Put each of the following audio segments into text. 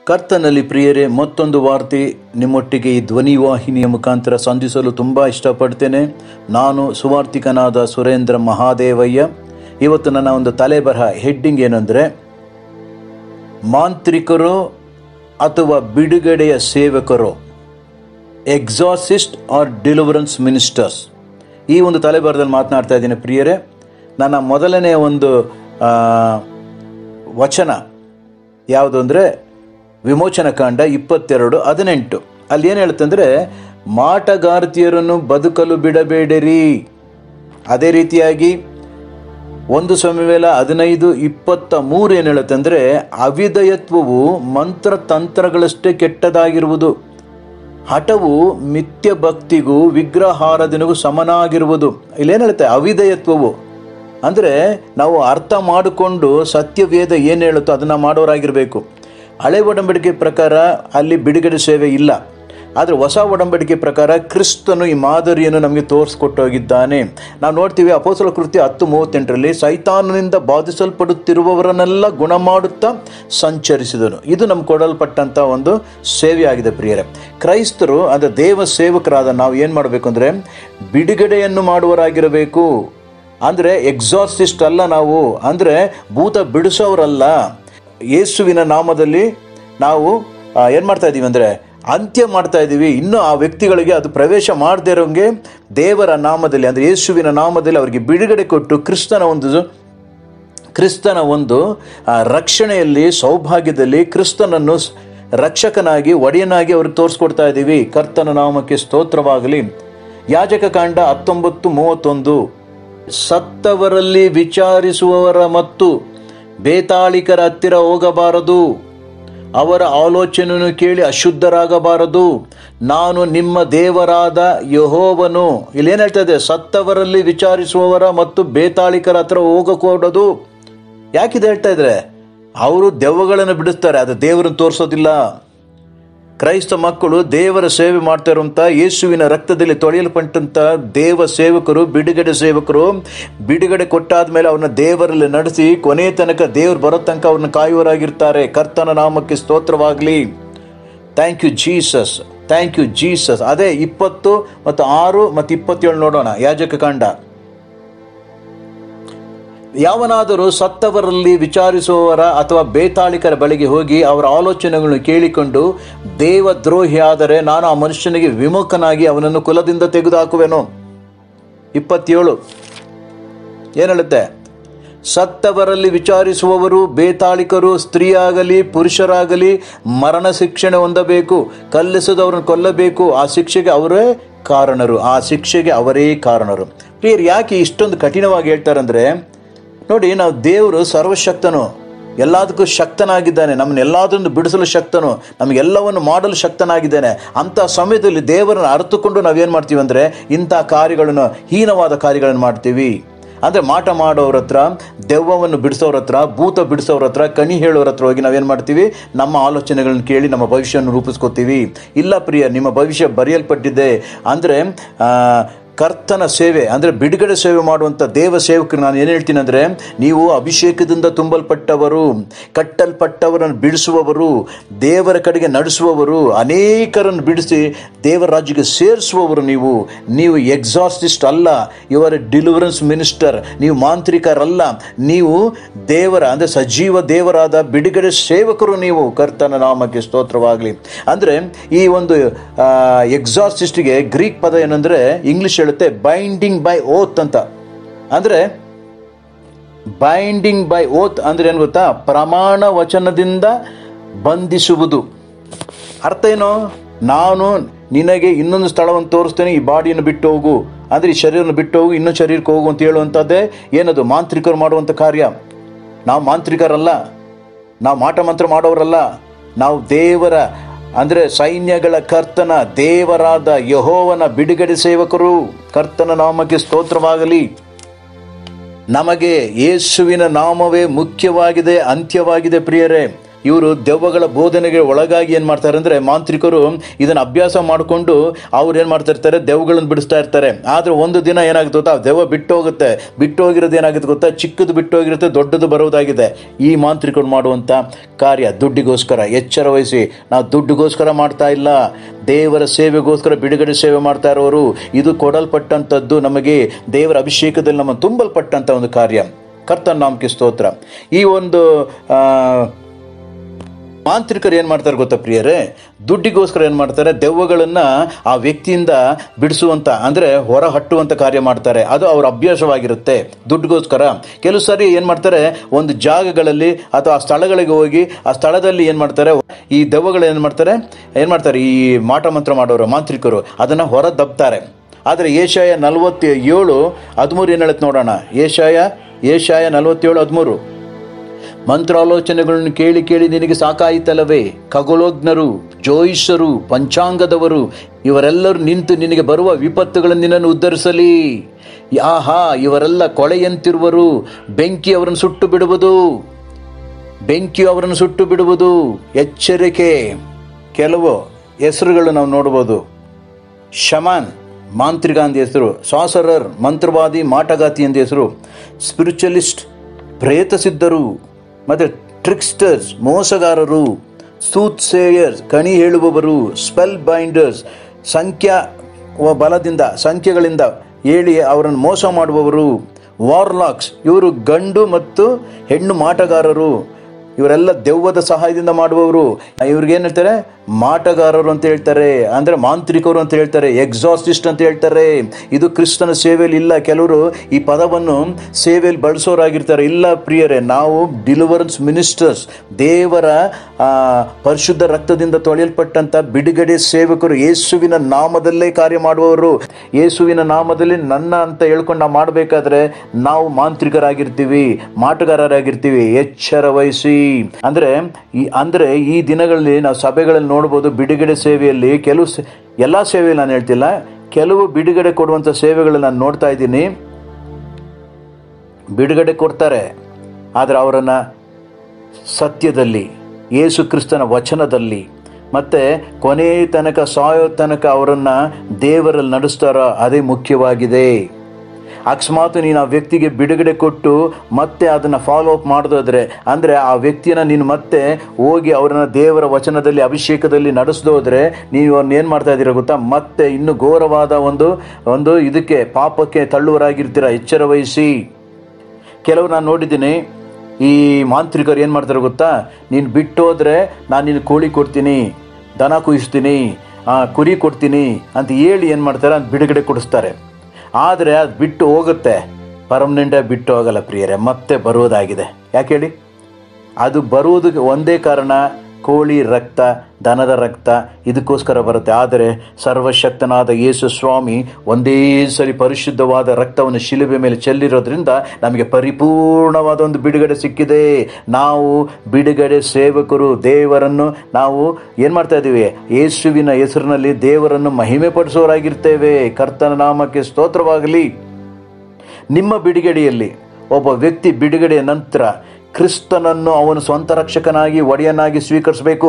ಕರ್ತನಲ್ಲಿ ಪ್ರಿಯರೇ ಮತ್ತೊಂದು ವಾರ್ತೆ ನಿಮ್ಮೊಟ್ಟಿಗೆ ಈ ಧ್ವನಿ ವಾಹಿನಿಯ ಮುಖಾಂತರ ಸಂಧಿಸಲು ತುಂಬ ಇಷ್ಟಪಡ್ತೇನೆ ನಾನು ಸುವಾರ್ತಿಕನಾದ ಸುರೇಂದ್ರ ಮಹಾದೇವಯ್ಯ ಇವತ್ತು ನನ್ನ ಒಂದು ತಲೆಬರಹ ಹೆಡ್ಡಿಂಗ್ ಏನಂದರೆ ಮಾಂತ್ರಿಕರು ಅಥವಾ ಬಿಡುಗಡೆಯ ಸೇವಕರು ಎಕ್ಸಾಸಿಸ್ಟ್ ಆರ್ ಡಿಲಿವರೆನ್ಸ್ ಮಿನಿಸ್ಟರ್ಸ್ ಈ ಒಂದು ತಲೆಬರದಲ್ಲಿ ಮಾತನಾಡ್ತಾ ಇದ್ದೀನಿ ಪ್ರಿಯರೇ ನನ್ನ ಮೊದಲನೇ ಒಂದು ಆ, ವಚನ ಯಾವುದು ಅಂದರೆ ವಿಮೋಚನ ಕಾಂಡ ಇಪ್ಪತ್ತೆರಡು ಹದಿನೆಂಟು ಅಲ್ಲಿ ಏನು ಹೇಳ್ತಂದ್ರೆ ಮಾಟಗಾರ್ತಿಯರನ್ನು ಬದುಕಲು ಬಿಡಬೇಡಿರಿ ಅದೇ ರೀತಿಯಾಗಿ ಒಂದು ಸಮಯವೇಲ ಹದಿನೈದು ಇಪ್ಪತ್ತ ಮೂರು ಏನು ಹೇಳುತ್ತಂದ್ರೆ ಅವಿಧಯತ್ವವು ಮಂತ್ರ ತಂತ್ರಗಳಷ್ಟೇ ಕೆಟ್ಟದಾಗಿರುವುದು ಹಠವು ಮಿಥ್ಯ ಭಕ್ತಿಗೂ ವಿಗ್ರಹಾರಾಧನೆಗೂ ಸಮನಾಗಿರುವುದು ಇಲ್ಲೇನು ಹೇಳುತ್ತೆ ಅವಿಧೇಯತ್ವವು ಅಂದರೆ ನಾವು ಅರ್ಥ ಮಾಡಿಕೊಂಡು ಸತ್ಯವೇದ ಏನು ಹೇಳುತ್ತೋ ಅದನ್ನು ಮಾಡೋರಾಗಿರಬೇಕು ಹಳೆ ಒಡಂಬಡಿಕೆ ಪ್ರಕಾರ ಅಲ್ಲಿ ಬಿಡುಗಡೆ ಸೇವೆ ಇಲ್ಲ ಆದರೆ ಹೊಸ ಒಡಂಬಡಿಕೆ ಪ್ರಕಾರ ಕ್ರಿಸ್ತನು ಈ ಮಾದರಿಯನ್ನು ನಮಗೆ ತೋರಿಸ್ಕೊಟ್ಟೋಗಿದ್ದಾನೆ ನಾವು ನೋಡ್ತೀವಿ ಅಪೋಸಲ ಕೃತ್ಯ ಹತ್ತು ಮೂವತ್ತೆಂಟರಲ್ಲಿ ಸೈತಾನನಿಂದ ಬಾಧಿಸಲ್ಪಡುತ್ತಿರುವವರನ್ನೆಲ್ಲ ಗುಣ ಮಾಡುತ್ತಾ ಸಂಚರಿಸಿದನು ಇದು ನಮ್ಗೆ ಕೊಡಲ್ಪಟ್ಟಂಥ ಒಂದು ಸೇವೆಯಾಗಿದೆ ಪ್ರಿಯರೇ ಕ್ರೈಸ್ತರು ಅಂದರೆ ದೇವ ಸೇವಕರಾದ ನಾವು ಏನು ಮಾಡಬೇಕು ಅಂದರೆ ಬಿಡುಗಡೆಯನ್ನು ಮಾಡುವರಾಗಿರಬೇಕು ಅಂದರೆ ಎಕ್ಸಾರ್ಸಿಸ್ಟ್ ಅಲ್ಲ ನಾವು ಅಂದರೆ ಭೂತ ಬಿಡಿಸೋರಲ್ಲ ಯೇಸುವಿನ ನಾಮದಲ್ಲಿ ನಾವು ಏನು ಮಾಡ್ತಾ ಇದ್ದೀವಿ ಅಂದರೆ ಅಂತ್ಯ ಮಾಡ್ತಾ ಇದ್ದೀವಿ ಇನ್ನು ಆ ವ್ಯಕ್ತಿಗಳಿಗೆ ಅದು ಪ್ರವೇಶ ಮಾಡದೇ ಇರೋಂಗೆ ದೇವರ ನಾಮದಲ್ಲಿ ಅಂದರೆ ಯೇಸುವಿನ ನಾಮದಲ್ಲಿ ಅವರಿಗೆ ಬಿಡುಗಡೆ ಕೊಟ್ಟು ಕ್ರಿಸ್ತನ ಒಂದು ಕ್ರಿಸ್ತನ ಒಂದು ಆ, ರಕ್ಷಣೆಯಲ್ಲಿ ಸೌಭಾಗ್ಯದಲ್ಲಿ ಕ್ರಿಸ್ತನನ್ನು ಸ್- ರಕ್ಷಕನಾಗಿ ಒಡೆಯನಾಗಿ ಅವ್ರಿಗೆ ತೋರಿಸ್ಕೊಡ್ತಾ ಇದ್ದೀವಿ ಕರ್ತನ ನಾಮಕ್ಕೆ ಸ್ತೋತ್ರವಾಗಲಿ ಯಾಜಕ ಕಾಂಡ ಹತ್ತೊಂಬತ್ತು ಮೂವತ್ತೊಂದು ಸತ್ತವರಲ್ಲಿ ವಿಚಾರಿಸುವವರ ಮತ್ತು ಬೇತಾಳಿಕರ ಹತ್ತಿರ ಹೋಗಬಾರದು ಅವರ ಆಲೋಚನೆಯನ್ನು ಕೇಳಿ ಅಶುದ್ಧರಾಗಬಾರದು ನಾನು ನಿಮ್ಮ ದೇವರಾದ ಯಹೋವನು ಇಲ್ಲೇನು ಹೇಳ್ತಾ ಇದೆ ಸತ್ತವರಲ್ಲಿ ವಿಚಾರಿಸುವವರ ಮತ್ತು ಬೇತಾಳಿಕರ ಹತ್ರ ಹೋಗಕೂಡದು ಯಾಕಿದೆ ಹೇಳ್ತಾ ಇದ್ರೆ ಅವರು ದೆವ್ವಗಳನ್ನು ಬಿಡಿಸ್ತಾರೆ ಅದು ದೇವರನ್ನು ತೋರಿಸೋದಿಲ್ಲ ಕ್ರೈಸ್ತ ಮಕ್ಕಳು ದೇವರ ಸೇವೆ ಮಾಡ್ತಾ ಇರುವಂಥ ಯೇಸುವಿನ ರಕ್ತದಲ್ಲಿ ತೊಳೆಯಲ್ಪಟ್ಟಂಥ ದೇವ ಸೇವಕರು ಬಿಡುಗಡೆ ಸೇವಕರು ಬಿಡುಗಡೆ ಕೊಟ್ಟಾದ ಮೇಲೆ ಅವ್ರನ್ನ ದೇವರಲ್ಲಿ ನಡೆಸಿ ಕೊನೆ ತನಕ ದೇವರು ಬರೋ ತನಕ ಅವ್ರನ್ನ ಕಾಯುವರಾಗಿರ್ತಾರೆ ಕರ್ತನ ನಾಮಕ್ಕೆ ಸ್ತೋತ್ರವಾಗಲಿ thank you Jesus thank you Jesus ಅದೇ ಇಪ್ಪತ್ತು ಮತ್ತು ಆರು ಮತ್ತು ಇಪ್ಪತ್ತೇಳು ನೋಡೋಣ ಯಾಜಕ ಕಾಂಡ ಯಾವನಾದರೂ ಸತ್ತವರಲ್ಲಿ ವಿಚಾರಿಸುವವರ ಅಥವಾ ಬೇತಾಳಿಕರ ಬಳಿಗೆ ಹೋಗಿ ಅವರ ಆಲೋಚನೆಗಳನ್ನು ಕೇಳಿಕೊಂಡು ದೇವದ್ರೋಹಿಯಾದರೆ ನಾನು ಆ ಮನುಷ್ಯನಿಗೆ ವಿಮುಖನಾಗಿ ಅವನನ್ನು ಕುಲದಿಂದ ತೆಗೆದುಹಾಕುವೆನು ಇಪ್ಪತ್ತೇಳು ಏನು ಹೇಳುತ್ತೆ ಸತ್ತವರಲ್ಲಿ ವಿಚಾರಿಸುವವರು ಬೇತಾಳಿಕರು ಸ್ತ್ರೀಯಾಗಲಿ ಪುರುಷರಾಗಲಿ ಮರಣ ಶಿಕ್ಷಣೆ ಹೊಂದಬೇಕು ಕಲ್ಲಿಸದವರನ್ನು ಕೊಲ್ಲಬೇಕು ಆ ಶಿಕ್ಷೆಗೆ ಅವರೇ ಕಾರಣರು ಆ ಶಿಕ್ಷೆಗೆ ಅವರೇ ಕಾರಣರು ಪ್ರಿಯರು ಯಾಕೆ ಇಷ್ಟೊಂದು ಕಠಿಣವಾಗಿ ಹೇಳ್ತಾರಂದ್ರೆ ನೋಡಿ ನಾವು ದೇವರು ಸರ್ವಶಕ್ತನು ಎಲ್ಲದಕ್ಕೂ ಶಕ್ತನಾಗಿದ್ದಾನೆ ನಮ್ಮನ್ನ ಎಲ್ಲದನ್ನು ಬಿಡಿಸಲು ಶಕ್ತನು ನಮಗೆಲ್ಲವನ್ನು ಮಾಡಲು ಶಕ್ತನಾಗಿದ್ದಾನೆ ಅಂಥ ಸಮಯದಲ್ಲಿ ದೇವರನ್ನು ಅರ್ಥಕೊಂಡು ನಾವೇನು ಮಾಡ್ತೀವಿ ಅಂದರೆ ಇಂಥ ಕಾರ್ಯಗಳನ್ನು ಹೀನವಾದ ಕಾರ್ಯಗಳನ್ನು ಮಾಡ್ತೀವಿ ಅಂದರೆ ಮಾಟ ಮಾಡೋರ ಹತ್ರ ದೆವ್ವವನ್ನು ಬಿಡಿಸೋರ ಹತ್ರ ಭೂತ ಬಿಡಿಸೋರ ಹತ್ರ ಕಣಿ ಹೇಳೋರ ಹತ್ರ ಹೋಗಿ ನಾವೇನು ಮಾಡ್ತೀವಿ ನಮ್ಮ ಆಲೋಚನೆಗಳನ್ನ ಕೇಳಿ ನಮ್ಮ ಭವಿಷ್ಯವನ್ನು ರೂಪಿಸ್ಕೋತೀವಿ ಇಲ್ಲ ಪ್ರಿಯ ನಿಮ್ಮ ಭವಿಷ್ಯ ಬರೆಯಲ್ಪಟ್ಟಿದೆ ಅಂದರೆ ಕರ್ತನ ಸೇವೆ ಅಂದರೆ ಬಿಡುಗಡೆ ಸೇವೆ ಮಾಡುವಂಥ ದೇವ ಸೇವಕರು ನಾನು ಏನು ಹೇಳ್ತೀನಿ ಅಂದರೆ ನೀವು ಅಭಿಷೇಕದಿಂದ ತುಂಬಲ್ಪಟ್ಟವರು ಕಟ್ಟಲ್ಪಟ್ಟವರನ್ನು ಬಿಡಿಸುವವರು ದೇವರ ಕಡೆಗೆ ನಡೆಸುವವರು ಅನೇಕರನ್ನು ಬಿಡಿಸಿ ದೇವರ ರಾಜ್ಯಕ್ಕೆ ಸೇರಿಸುವವರು ನೀವು ನೀವು ಎಕ್ಸಾಸ್ಟಿಸ್ಟ್ ಅಲ್ಲ ಇವರ ಡಿಲಿವರೆನ್ಸ್ ಮಿನಿಸ್ಟರ್ ನೀವು ಮಾಂತ್ರಿಕರಲ್ಲ ನೀವು ದೇವರ ಅಂದರೆ ಸಜೀವ ದೇವರಾದ ಬಿಡುಗಡೆ ಸೇವಕರು ನೀವು ಕರ್ತನ ನಾಮಕ್ಕೆ ಸ್ತೋತ್ರವಾಗಲಿ ಅಂದರೆ ಈ ಒಂದು ಎಕ್ಸಾಸ್ಟಿಸ್ಟ್ಗೆ ಗ್ರೀಕ್ ಪದ ಏನಂದರೆ ಇಂಗ್ಲಿಷ್ ಹೇಳುತ್ತೆ ಬೈಂಡಿಂಗ್ ಬೈ ಓತ್ ಅಂತ ಅಂದರೆ ಬೈಂಡಿಂಗ್ ಬೈ ಓತ್ ಅಂದ್ರೆ ಏನು ಗೊತ್ತಾ ಪ್ರಮಾಣ ವಚನದಿಂದ ಬಂಧಿಸುವುದು ಅರ್ಥ ಏನು ನಾನು ನಿನಗೆ ಇನ್ನೊಂದು ಸ್ಥಳವನ್ನು ತೋರಿಸ್ತೇನೆ ಈ ಬಾಡಿಯನ್ನು ಬಿಟ್ಟು ಹೋಗು ಅಂದರೆ ಈ ಶರೀರವನ್ನು ಬಿಟ್ಟು ಹೋಗು ಇನ್ನೊಂದು ಶರೀರಕ್ಕೆ ಹೋಗು ಅಂತ ಹೇಳುವಂಥದ್ದೇ ಏನದು ಮಾಂತ್ರಿಕರು ಮಾಡುವಂಥ ಕಾರ್ಯ ನಾವು ಮಾಂತ್ರಿಕರಲ್ಲ ನಾವು ಮಾಟ ಮಂತ್ರ ಮಾಡೋರಲ್ಲ ನಾವು ದೇವರ ಅಂದರೆ ಸೈನ್ಯಗಳ ಕರ್ತನ ದೇವರಾದ ಯಹೋವನ ಬಿಡುಗಡೆ ಸೇವಕರು ಕರ್ತನ ನಾಮಕ್ಕೆ ಸ್ತೋತ್ರವಾಗಲಿ ನಮಗೆ ಯೇಸುವಿನ ನಾಮವೇ ಮುಖ್ಯವಾಗಿದೆ ಅಂತ್ಯವಾಗಿದೆ ಪ್ರಿಯರೇ ಇವರು ದೆವ್ವಗಳ ಬೋಧನೆಗೆ ಒಳಗಾಗಿ ಏನು ಮಾಡ್ತಾರೆ ಅಂದರೆ ಮಾಂತ್ರಿಕರು ಇದನ್ನು ಅಭ್ಯಾಸ ಮಾಡಿಕೊಂಡು ಅವ್ರು ಏನು ಮಾಡ್ತಾ ಇರ್ತಾರೆ ದೆವ್ವಗಳನ್ನು ಬಿಡಿಸ್ತಾ ಇರ್ತಾರೆ ಆದರೆ ಒಂದು ದಿನ ಏನಾಗುತ್ತೆ ಗೊತ್ತಾ ದೆವ್ವ ಬಿಟ್ಟು ಹೋಗುತ್ತೆ ಬಿಟ್ಟು ಹೋಗಿರೋದು ಏನಾಗುತ್ತೆ ಗೊತ್ತಾ ಚಿಕ್ಕದು ಬಿಟ್ಟು ಹೋಗಿರುತ್ತೆ ದೊಡ್ಡದು ಬರುವುದಾಗಿದೆ ಈ ಮಾಂತ್ರಿಕರು ಮಾಡುವಂಥ ಕಾರ್ಯ ದುಡ್ಡಿಗೋಸ್ಕರ ಎಚ್ಚರ ವಹಿಸಿ ನಾವು ದುಡ್ಡಿಗೋಸ್ಕರ ಮಾಡ್ತಾ ಇಲ್ಲ ದೇವರ ಸೇವೆಗೋಸ್ಕರ ಬಿಡುಗಡೆ ಸೇವೆ ಮಾಡ್ತಾ ಇರೋರು ಇದು ಕೊಡಲ್ಪಟ್ಟಂಥದ್ದು ನಮಗೆ ದೇವರ ಅಭಿಷೇಕದಲ್ಲಿ ನಮ್ಮ ತುಂಬಲ್ಪಟ್ಟಂಥ ಒಂದು ಕಾರ್ಯ ಕರ್ತನ ನಾಮಕ್ಕೆ ಸ್ತೋತ್ರ ಈ ಒಂದು ಆ, ಮಾಂತ್ರಿಕರು ಏನು ಮಾಡ್ತಾರೆ ಗೊತ್ತಾ ಪ್ರಿಯರೇ ದುಡ್ಡಿಗೋಸ್ಕರ ಏನು ಮಾಡ್ತಾರೆ ದೆವ್ವಗಳನ್ನು ಆ ವ್ಯಕ್ತಿಯಿಂದ ಬಿಡಿಸುವಂಥ ಅಂದರೆ ಹೊರ ಹಟ್ಟುವಂಥ ಕಾರ್ಯ ಮಾಡ್ತಾರೆ ಅದು ಅವ್ರ ಅಭ್ಯಾಸವಾಗಿರುತ್ತೆ ದುಡ್ಡಿಗೋಸ್ಕರ ಕೆಲವು ಸಾರಿ ಏನು ಮಾಡ್ತಾರೆ ಒಂದು ಜಾಗಗಳಲ್ಲಿ ಅಥವಾ ಆ ಸ್ಥಳಗಳಿಗೆ ಹೋಗಿ ಆ ಸ್ಥಳದಲ್ಲಿ ಏನು ಮಾಡ್ತಾರೆ ಈ ದೆವ್ವಗಳು ಏನು ಮಾಡ್ತಾರೆ ಏನು ಮಾಡ್ತಾರೆ ಈ ಮಾಟ ಮಂತ್ರ ಮಾಡೋರು ಮಾಂತ್ರಿಕರು ಅದನ್ನು ಹೊರ ದಬ್ತಾರೆ ಆದರೆ ಏಷಾಯ ನಲವತ್ತ ಏಳು ಹದಿಮೂರು ಏನು ಹೇಳುತ್ತೆ ನೋಡೋಣ ಏಷಾಯ ಏಷಾಯ ನಲವತ್ತೇಳು ಹದಿಮೂರು ಮಂತ್ರಾಲೋಚನೆಗಳನ್ನು ಕೇಳಿ ಕೇಳಿ ನಿನಗೆ ಸಾಕಾಯಿತಲ್ಲವೇ ಖಗೋಳೋಜ್ಞರು ಜೋಯಿಷರು ಪಂಚಾಂಗದವರು ಇವರೆಲ್ಲರೂ ನಿಂತು ನಿನಗೆ ಬರುವ ವಿಪತ್ತುಗಳನ್ನು ನಿನ್ನನ್ನು ಉದ್ಧರಿಸಲಿ ಆಹಾ ಇವರೆಲ್ಲ ಕೊಳೆಯಂತಿರುವರು ಬೆಂಕಿ ಅವರನ್ನು ಸುಟ್ಟು ಬಿಡುವುದು ಬೆಂಕಿ ಅವರನ್ನು ಸುಟ್ಟು ಬಿಡುವುದು ಎಚ್ಚರಿಕೆ ಕೆಲವು ಹೆಸರುಗಳು ನಾವು ನೋಡ್ಬೋದು ಶಮಾನ್ ಮಾಂತ್ರಿಕ ಅಂತ ಹೆಸರು ಸಾಸರರ್ ಮಂತ್ರವಾದಿ ಮಾಟಗಾತಿ ಅಂತ ಹೆಸರು ಸ್ಪಿರಿಚುವಲಿಸ್ಟ್ ಪ್ರೇತ ಸಿದ್ಧರು ಮತ್ತು ಟ್ರಿಕ್ಸ್ಟರ್ಸ್ ಮೋಸಗಾರರು ಸೂತ್ ಸೇಯರ್ಸ್ ಕಣಿ ಹೇಳುವವರು ಸ್ಪೆಲ್ ಬೈಂಡರ್ಸ್ ಸಂಖ್ಯಾ ವ- ಬಲದಿಂದ ಸಂಖ್ಯೆಗಳಿಂದ ಹೇಳಿ ಅವರನ್ನು ಮೋಸ ಮಾಡುವವರು ವಾರ್ಲಾಕ್ಸ್ ಇವರು ಗಂಡು ಮತ್ತು ಹೆಣ್ಣು ಮಾಟಗಾರರು ಇವರೆಲ್ಲ ದೆವ್ವದ ಸಹಾಯದಿಂದ ಮಾಡುವವರು ಇವ್ರಿಗೆ ಏನು ಹೇಳ್ತಾರೆ ಮಾಟಗಾರರು ಅಂತ ಹೇಳ್ತಾರೆ ಅಂದರೆ ಮಾಂತ್ರಿಕರು ಅಂತ ಹೇಳ್ತಾರೆ ಎಕ್ಸಾಸ್ಟಿಸ್ಟ್ ಅಂತ ಹೇಳ್ತಾರೆ ಇದು ಕ್ರಿಸ್ತನ ಸೇವೆಯಲ್ಲಿ ಇಲ್ಲ ಕೆಲವರು ಈ ಪದವನ್ನು ಸೇವೆಯಲ್ಲಿ ಬಳಸೋರಾಗಿರ್ತಾರೆ ಇಲ್ಲ ಪ್ರಿಯರೇ ನಾವು ಡಿಲಿವರೆನ್ಸ್ ಮಿನಿಸ್ಟರ್ಸ್ ದೇವರ ಆ, ಪರಿಶುದ್ಧ ರಕ್ತದಿಂದ ತೊಳೆಯಲ್ಪಟ್ಟಂಥ ಬಿಡುಗಡೆ ಸೇವಕರು ಯೇಸುವಿನ ನಾಮದಲ್ಲೇ ಕಾರ್ಯ ಮಾಡುವವರು ಯೇಸುವಿನ ನಾಮದಲ್ಲಿ ನನ್ನ ಅಂತ ಹೇಳ್ಕೊಂಡು ನಾವು ಮಾಡಬೇಕಾದ್ರೆ ನಾವು ಮಾಂತ್ರಿಕರಾಗಿರ್ತೀವಿ ಮಾಟಗಾರರಾಗಿರ್ತೀವಿ ಎಚ್ಚರ ವಹಿಸಿ ಅಂದರೆ ಈ ಅಂದರೆ ಈ ದಿನಗಳಲ್ಲಿ ನಾವು ಸಭೆಗಳಲ್ಲಿ ನೋಡ್ಬೋದು ಬಿಡುಗಡೆ ಸೇವೆಯಲ್ಲಿ ಕೆಲವು ಸೇ- ಎಲ್ಲ ಸೇವೆಯಲ್ಲಿ ನಾನು ಹೇಳ್ತಿಲ್ಲ ಕೆಲವು ಬಿಡುಗಡೆ ಕೊಡುವಂಥ ಸೇವೆಗಳನ್ನು ನಾನು ನೋಡ್ತಾ ಇದ್ದೀನಿ ಬಿಡುಗಡೆ ಕೊಡ್ತಾರೆ ಆದರೆ ಅವರನ್ನು ಸತ್ಯದಲ್ಲಿ ಯೇಸು ಕ್ರಿಸ್ತನ ವಚನದಲ್ಲಿ ಮತ್ತು ಕೊನೆ ತನಕ ಸಾಯೋ ತನಕ ಅವರನ್ನು ದೇವರಲ್ಲಿ ನಡೆಸ್ತಾರೋ ಅದೇ ಮುಖ್ಯವಾಗಿದೆ ಅಕಸ್ಮಾತ್ ನೀನು ಆ ವ್ಯಕ್ತಿಗೆ ಬಿಡುಗಡೆ ಕೊಟ್ಟು ಮತ್ತೆ ಅದನ್ನು ಫಾಲೋ ಅಪ್ ಮಾಡೋದಾದ್ರೆ ಅಂದರೆ ಆ ವ್ಯಕ್ತಿನ ನೀನು ಮತ್ತೆ ಹೋಗಿ ಅವರನ್ನ ದೇವರ ವಚನದಲ್ಲಿ ಅಭಿಷೇಕದಲ್ಲಿ ನಡೆಸ್ದೋದ್ರೆ ನೀವು ಅವ್ರನ್ನ ಏನು ಮಾಡ್ತಾ ಇದ್ದೀರಾ ಗೊತ್ತಾ ಮತ್ತೆ ಇನ್ನು ಘೋರವಾದ ಒಂದು ಒಂದು ಇದಕ್ಕೆ ಪಾಪಕ್ಕೆ ತಳ್ಳುವರಾಗಿರ್ತೀರ ಎಚ್ಚರ ವಹಿಸಿ ಕೆಲವು ನಾನು ನೋಡಿದ್ದೀನಿ ಈ ಮಾಂತ್ರಿಕರು ಏನು ಮಾಡ್ತಾರೆ ಗೊತ್ತಾ ನೀನು ಬಿಟ್ಟೋದ್ರೆ ನಾನು ನಿನ್ನ ಕೋಳಿ ಕೊಡ್ತೀನಿ ದನ ಕುಯಿಸ್ತೀನಿ ಆ, ಕುರಿ ಕೊಡ್ತೀನಿ ಅಂತ ಹೇಳಿ ಏನು ಮಾಡ್ತಾರೆ ಅದು ಬಿಡುಗಡೆ ಕೊಡಿಸ್ತಾರೆ ಆದರೆ ಅದು ಬಿಟ್ಟು ಹೋಗುತ್ತೆ ಪರ್ಮನೆಂಟಾಗಿ ಬಿಟ್ಟು ಹೋಗಲ್ಲ ಪ್ರಿಯರೇ ಮತ್ತೆ ಬರುವುದಾಗಿದೆ ಯಾಕೆ ಹೇಳಿ ಅದು ಬರುವುದಕ್ಕೆ ಒಂದೇ ಕಾರಣ ಕೋಳಿ ರಕ್ತ ದನದ ರಕ್ತ ಇದಕ್ಕೋಸ್ಕರ ಬರುತ್ತೆ ಆದರೆ ಸರ್ವಶಕ್ತನಾದ ಯೇಸು ಸ್ವಾಮಿ ಒಂದೇ ಸರಿ ಪರಿಶುದ್ಧವಾದ ರಕ್ತವನ್ನು ಶಿಲುಬೆ ಮೇಲೆ ಚೆಲ್ಲಿರೋದ್ರಿಂದ ನಮಗೆ ಪರಿಪೂರ್ಣವಾದ ಒಂದು ಬಿಡುಗಡೆ ಸಿಕ್ಕಿದೆ ನಾವು ಬಿಡುಗಡೆ ಸೇವಕರು ದೇವರನ್ನು ನಾವು ಏನು ಮಾಡ್ತಾ ಇದ್ದೀವಿ ಯೇಸುವಿನ ಹೆಸರಿನಲ್ಲಿ ದೇವರನ್ನು ಮಹಿಮೆ ಪಡಿಸೋರಾಗಿರ್ತೇವೆ ಕರ್ತನ ನಾಮಕ್ಕೆ ಸ್ತೋತ್ರವಾಗಲಿ ನಿಮ್ಮ ಬಿಡುಗಡೆಯಲ್ಲಿ ಒಬ್ಬ ವ್ಯಕ್ತಿ ಬಿಡುಗಡೆಯ ನಂತರ ಕ್ರಿಸ್ತನನ್ನು ಅವನು ಸ್ವಂತ ರಕ್ಷಕನಾಗಿ ಒಡೆಯನಾಗಿ ಸ್ವೀಕರಿಸಬೇಕು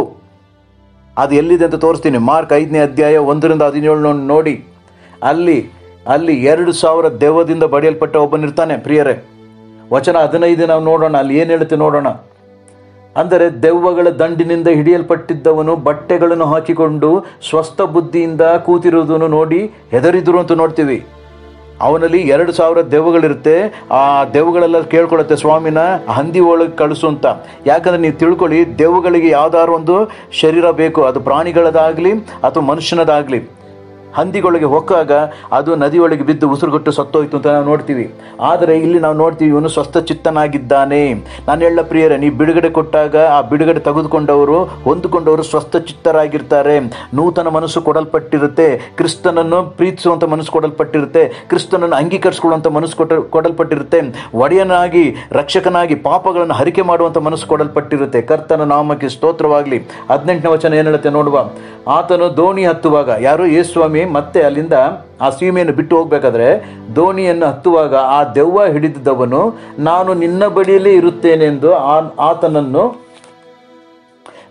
ಅದು ಎಲ್ಲಿದೆ ಅಂತ ತೋರಿಸ್ತೀನಿ ಮಾರ್ಕ್ ಐದನೇ ಅಧ್ಯಾಯ ಒಂದರಿಂದ ಹದಿನೇಳು ನೋಡಿ ಅಲ್ಲಿ ಅಲ್ಲಿ ಎರಡು ಸಾವಿರ ದೆವ್ವದಿಂದ ಬಡಿಯಲ್ಪಟ್ಟ ಒಬ್ಬನಿರ್ತಾನೆ ಪ್ರಿಯರೇ ವಚನ ಹದಿನೈದು ನಾವು ನೋಡೋಣ ಅಲ್ಲಿ ಏನು ಹೇಳುತ್ತೆ ನೋಡೋಣ ಅಂದರೆ ದೆವ್ವಗಳ ದಂಡಿನಿಂದ ಹಿಡಿಯಲ್ಪಟ್ಟಿದ್ದವನು ಬಟ್ಟೆಗಳನ್ನು ಹಾಕಿಕೊಂಡು ಸ್ವಸ್ಥ ಬುದ್ಧಿಯಿಂದ ಕೂತಿರುವುದನ್ನು ನೋಡಿ ಹೆದರಿದ್ರು ಅಂತ ನೋಡ್ತೀವಿ ಅವನಲ್ಲಿ ಎರಡು ಸಾವಿರ ದೆವ್ವಗಳಿರುತ್ತೆ ಆ ದೆವ್ವಗಳೆಲ್ಲ ಕೇಳ್ಕೊಳುತ್ತೆ ಸ್ವಾಮಿನ ಹಂದಿ ಒಳಗೆ ಕಳಿಸು ಅಂತ ಯಾಕಂದ್ರೆ ನೀವು ತಿಳ್ಕೊಳ್ಳಿ ದೆವ್ವಗಳಿಗೆ ಯಾವ್ದಾದ್ರು ಒಂದು ಶರೀರ ಬೇಕು ಅದು ಪ್ರಾಣಿಗಳದಾಗಲಿ ಅಥವಾ ಮನುಷ್ಯನದಾಗಲಿ ಹಂದಿಗಳಿಗೆ ಹೊಕ್ಕಾಗ ಅದು ನದಿಯೊಳಗೆ ಬಿದ್ದು ಉಸಿರುಗಟ್ಟು ಸತ್ತೋಯ್ತು ಅಂತ ನಾವು ನೋಡ್ತೀವಿ ಆದರೆ ಇಲ್ಲಿ ನಾವು ನೋಡ್ತೀವಿ ಇವನು ಸ್ವಸ್ಥ ಚಿತ್ತನಾಗಿದ್ದಾನೆ ನಾನು ಹೇಳ ಪ್ರಿಯರೇ ನೀವು ಬಿಡುಗಡೆ ಕೊಟ್ಟಾಗ ಆ ಬಿಡುಗಡೆ ತೆಗೆದುಕೊಂಡವರು ಹೊಂದಿಕೊಂಡವರು ಸ್ವಸ್ಥ ಚಿತ್ತರಾಗಿರ್ತಾರೆ ನೂತನ ಮನಸ್ಸು ಕೊಡಲ್ಪಟ್ಟಿರುತ್ತೆ ಕ್ರಿಸ್ತನನ್ನು ಪ್ರೀತಿಸುವಂಥ ಮನಸ್ಸು ಕೊಡಲ್ಪಟ್ಟಿರುತ್ತೆ ಕ್ರಿಸ್ತನನ್ನು ಅಂಗೀಕರಿಸಿಕೊಳ್ಳುವಂಥ ಮನಸ್ಸು ಕೊಟ್ಟ ಕೊಡಲ್ಪಟ್ಟಿರುತ್ತೆ ಒಡೆಯನಾಗಿ ರಕ್ಷಕನಾಗಿ ಪಾಪಗಳನ್ನು ಹರಿಕೆ ಮಾಡುವಂಥ ಮನಸ್ಸು ಕೊಡಲ್ಪಟ್ಟಿರುತ್ತೆ ಕರ್ತನ ನಾಮಕ್ಕೆ ಸ್ತೋತ್ರವಾಗಲಿ ಹದಿನೆಂಟನೇ ವಚನ ಏನು ಹೇಳುತ್ತೆ ನೋಡುವ ಆತನು ದೋಣಿ ಹತ್ತುವಾಗ ಯಾರು ಯೇಸ್ವಾಮಿ ಮತ್ತೆ ಅಲ್ಲಿಂದ ಆ ಸೀಮೆಯನ್ನು ಬಿಟ್ಟು ಹೋಗ್ಬೇಕಾದ್ರೆ ದೋಣಿಯನ್ನು ಹತ್ತುವಾಗ ಆ ದೆವ್ವ ಹಿಡಿದಿದ್ದವನು ನಾನು ನಿನ್ನ ಬಳಿಯಲ್ಲೇ ಇರುತ್ತೇನೆಂದು ಆ ಆತನನ್ನು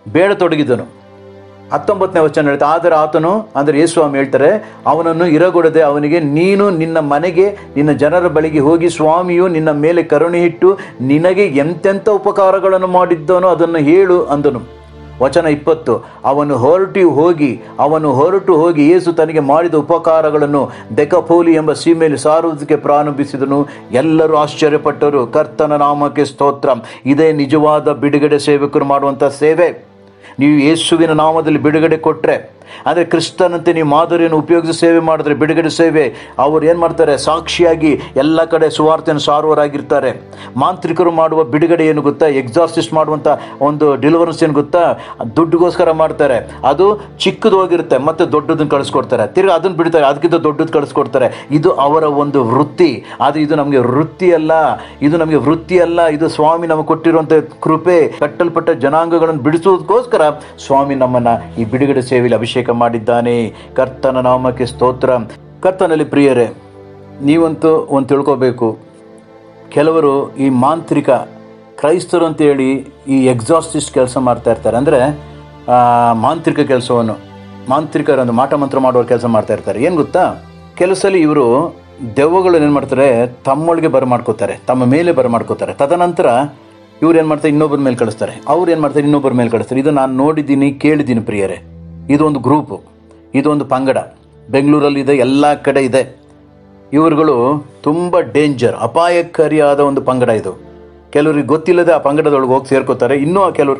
ಬೇಡತೊಡಗಿದನು ಹತ್ತೊಂಬತ್ತನೇ ವಚನ ಹೇಳ್ತಾ ಆದರೆ ಆತನು ಅಂದರೆ ಯೇಸುಸ್ವಾಮಿ ಹೇಳ್ತಾರೆ ಅವನನ್ನು ಇರಗೊಡದೆ ಅವನಿಗೆ ನೀನು ನಿನ್ನ ಮನೆಗೆ ನಿನ್ನ ಜನರ ಬಳಿಗೆ ಹೋಗಿ ಸ್ವಾಮಿಯು ನಿನ್ನ ಮೇಲೆ ಕರುಣೆ ಇಟ್ಟು ನಿನಗೆ ಎಂತೆಂಥ ಉಪಕಾರಗಳನ್ನು ಮಾಡಿದ್ದನೋ ಅದನ್ನು ಹೇಳು ಅಂದನು ವಚನ ಇಪ್ಪತ್ತು ಅವನು ಹೊರಟು ಹೋಗಿ ಅವನು ಹೊರಟು ಹೋಗಿ ಯೇಸು ತನಗೆ ಮಾಡಿದ ಉಪಕಾರಗಳನ್ನು ದೆಕಪೋಲಿ ಎಂಬ ಸೀಮೆಯಲ್ಲಿ ಸಾರುವುದಕ್ಕೆ ಪ್ರಾರಂಭಿಸಿದನು ಎಲ್ಲರೂ ಆಶ್ಚರ್ಯಪಟ್ಟರು ಕರ್ತನ ನಾಮಕ್ಕೆ ಸ್ತೋತ್ರ ಇದೇ ನಿಜವಾದ ಬಿಡುಗಡೆ ಸೇವಕರು ಮಾಡುವಂಥ ಸೇವೆ ನೀವು ಯೇಸುವಿನ ನಾಮದಲ್ಲಿ ಬಿಡುಗಡೆ ಕೊಟ್ಟರೆ ಅಂದರೆ ಕ್ರಿಸ್ತನಂತೆ ನೀವು ಮಾದರಿಯನ್ನು ಉಪಯೋಗಿಸಿ ಸೇವೆ ಮಾಡಿದ್ರೆ ಬಿಡುಗಡೆ ಸೇವೆ ಅವರು ಏನು ಮಾಡ್ತಾರೆ ಸಾಕ್ಷಿಯಾಗಿ ಎಲ್ಲ ಕಡೆ ಸುವಾರ್ತೆಯನ್ನು ಸಾರುವರಾಗಿರ್ತಾರೆ ಮಾಂತ್ರಿಕರು ಮಾಡುವ ಬಿಡುಗಡೆ ಏನು ಗೊತ್ತಾ ಎಕ್ಸಾರ್ಸಿಸ್ಟ್ ಮಾಡುವಂಥ ಒಂದು ಡೆಲಿವರೆನ್ಸ್ ಏನು ಗೊತ್ತಾ ದುಡ್ಡಿಗೋಸ್ಕರ ಮಾಡ್ತಾರೆ ಅದು ಚಿಕ್ಕದು ಹೋಗಿರುತ್ತೆ ಮತ್ತೆ ದೊಡ್ಡದನ್ನು ಕಳಿಸ್ಕೊಡ್ತಾರೆ ತಿರ್ಗಿ ಅದನ್ನು ಬಿಡ್ತಾರೆ ಅದಕ್ಕಿಂತ ದೊಡ್ಡದು ಕಳಿಸ್ಕೊಡ್ತಾರೆ ಇದು ಅವರ ಒಂದು ವೃತ್ತಿ ಅದು ಇದು ನಮಗೆ ವೃತ್ತಿ ಅಲ್ಲ ಇದು ನಮಗೆ ವೃತ್ತಿ ಅಲ್ಲ ಇದು ಸ್ವಾಮಿ ನಮಗೆ ಕೊಟ್ಟಿರುವಂಥ ಕೃಪೆ ಕಟ್ಟಲ್ಪಟ್ಟ ಜನಾಂಗಗಳನ್ನು ಬಿಡಿಸುವುದಕ್ಕೋಸ್ಕರ ಸ್ವಾಮಿ ನಮ್ಮನ್ನ ಈ ಬಿಡುಗಡೆ ಸೇವೆಯಲ್ಲಿ ಅಭಿಷೇಕ ಮಾಡಿದ್ದಾನೆ ಕರ್ತನ ನಾಮಕ್ಕೆ ಸ್ತೋತ್ರ ಕರ್ತನಲ್ಲಿ ಪ್ರಿಯರೇ ನೀವಂತೂ ಒಂದು ತಿಳ್ಕೋಬೇಕು ಕೆಲವರು ಈ ಮಾಂತ್ರಿಕ ಕ್ರೈಸ್ತರು ಅಂತೇಳಿ ಈ ಎಕ್ಸಾಸ್ಟಿಸ್ಟ್ ಕೆಲಸ ಮಾಡ್ತಾ ಇರ್ತಾರೆ ಅಂದರೆ ಮಾಂತ್ರಿಕ ಕೆಲಸವನ್ನು ಮಾಂತ್ರಿಕರೊಂದು ಮಾಟ ಮಂತ್ರ ಮಾಡುವ ಕೆಲಸ ಮಾಡ್ತಾ ಇರ್ತಾರೆ ಏನು ಗೊತ್ತಾ ಕೆಲಸಲ್ಲಿ ಇವರು ದೆವ್ವಗಳು ಏನು ಮಾಡ್ತಾರೆ ತಮ್ಮೊಳಗೆ ಬರಮಾಡ್ಕೋತಾರೆ ತಮ್ಮ ಮೇಲೆ ಬರಮಾಡ್ಕೋತಾರೆ ತದನಂತರ ಇವ್ರು ಏನು ಮಾಡ್ತಾರೆ ಇನ್ನೊಬ್ಬರ ಮೇಲೆ ಕಳಿಸ್ತಾರೆ ಅವ್ರು ಏನು ಮಾಡ್ತಾರೆ ಇನ್ನೊಬ್ಬರ ಮೇಲೆ ಕಳಿಸ್ತಾರೆ ಇದು ನಾನು ನೋಡಿದ್ದೀನಿ ಕೇಳಿದ್ದೀನಿ ಪ್ರಿಯರೇ ಇದೊಂದು ಗ್ರೂಪು ಇದೊಂದು ಪಂಗಡ ಬೆಂಗಳೂರಲ್ಲಿ ಇದೆ ಎಲ್ಲ ಕಡೆ ಇದೆ ಇವರುಗಳು ತುಂಬ ಡೇಂಜರ್ ಅಪಾಯಕಾರಿಯಾದ ಒಂದು ಪಂಗಡ ಇದು ಕೆಲವರಿಗೆ ಗೊತ್ತಿಲ್ಲದೆ ಆ ಪಂಗಡದೊಳಗೆ ಹೋಗಿ ಸೇರ್ಕೋತಾರೆ ಇನ್ನೂ ಆ ಕೆಲವರು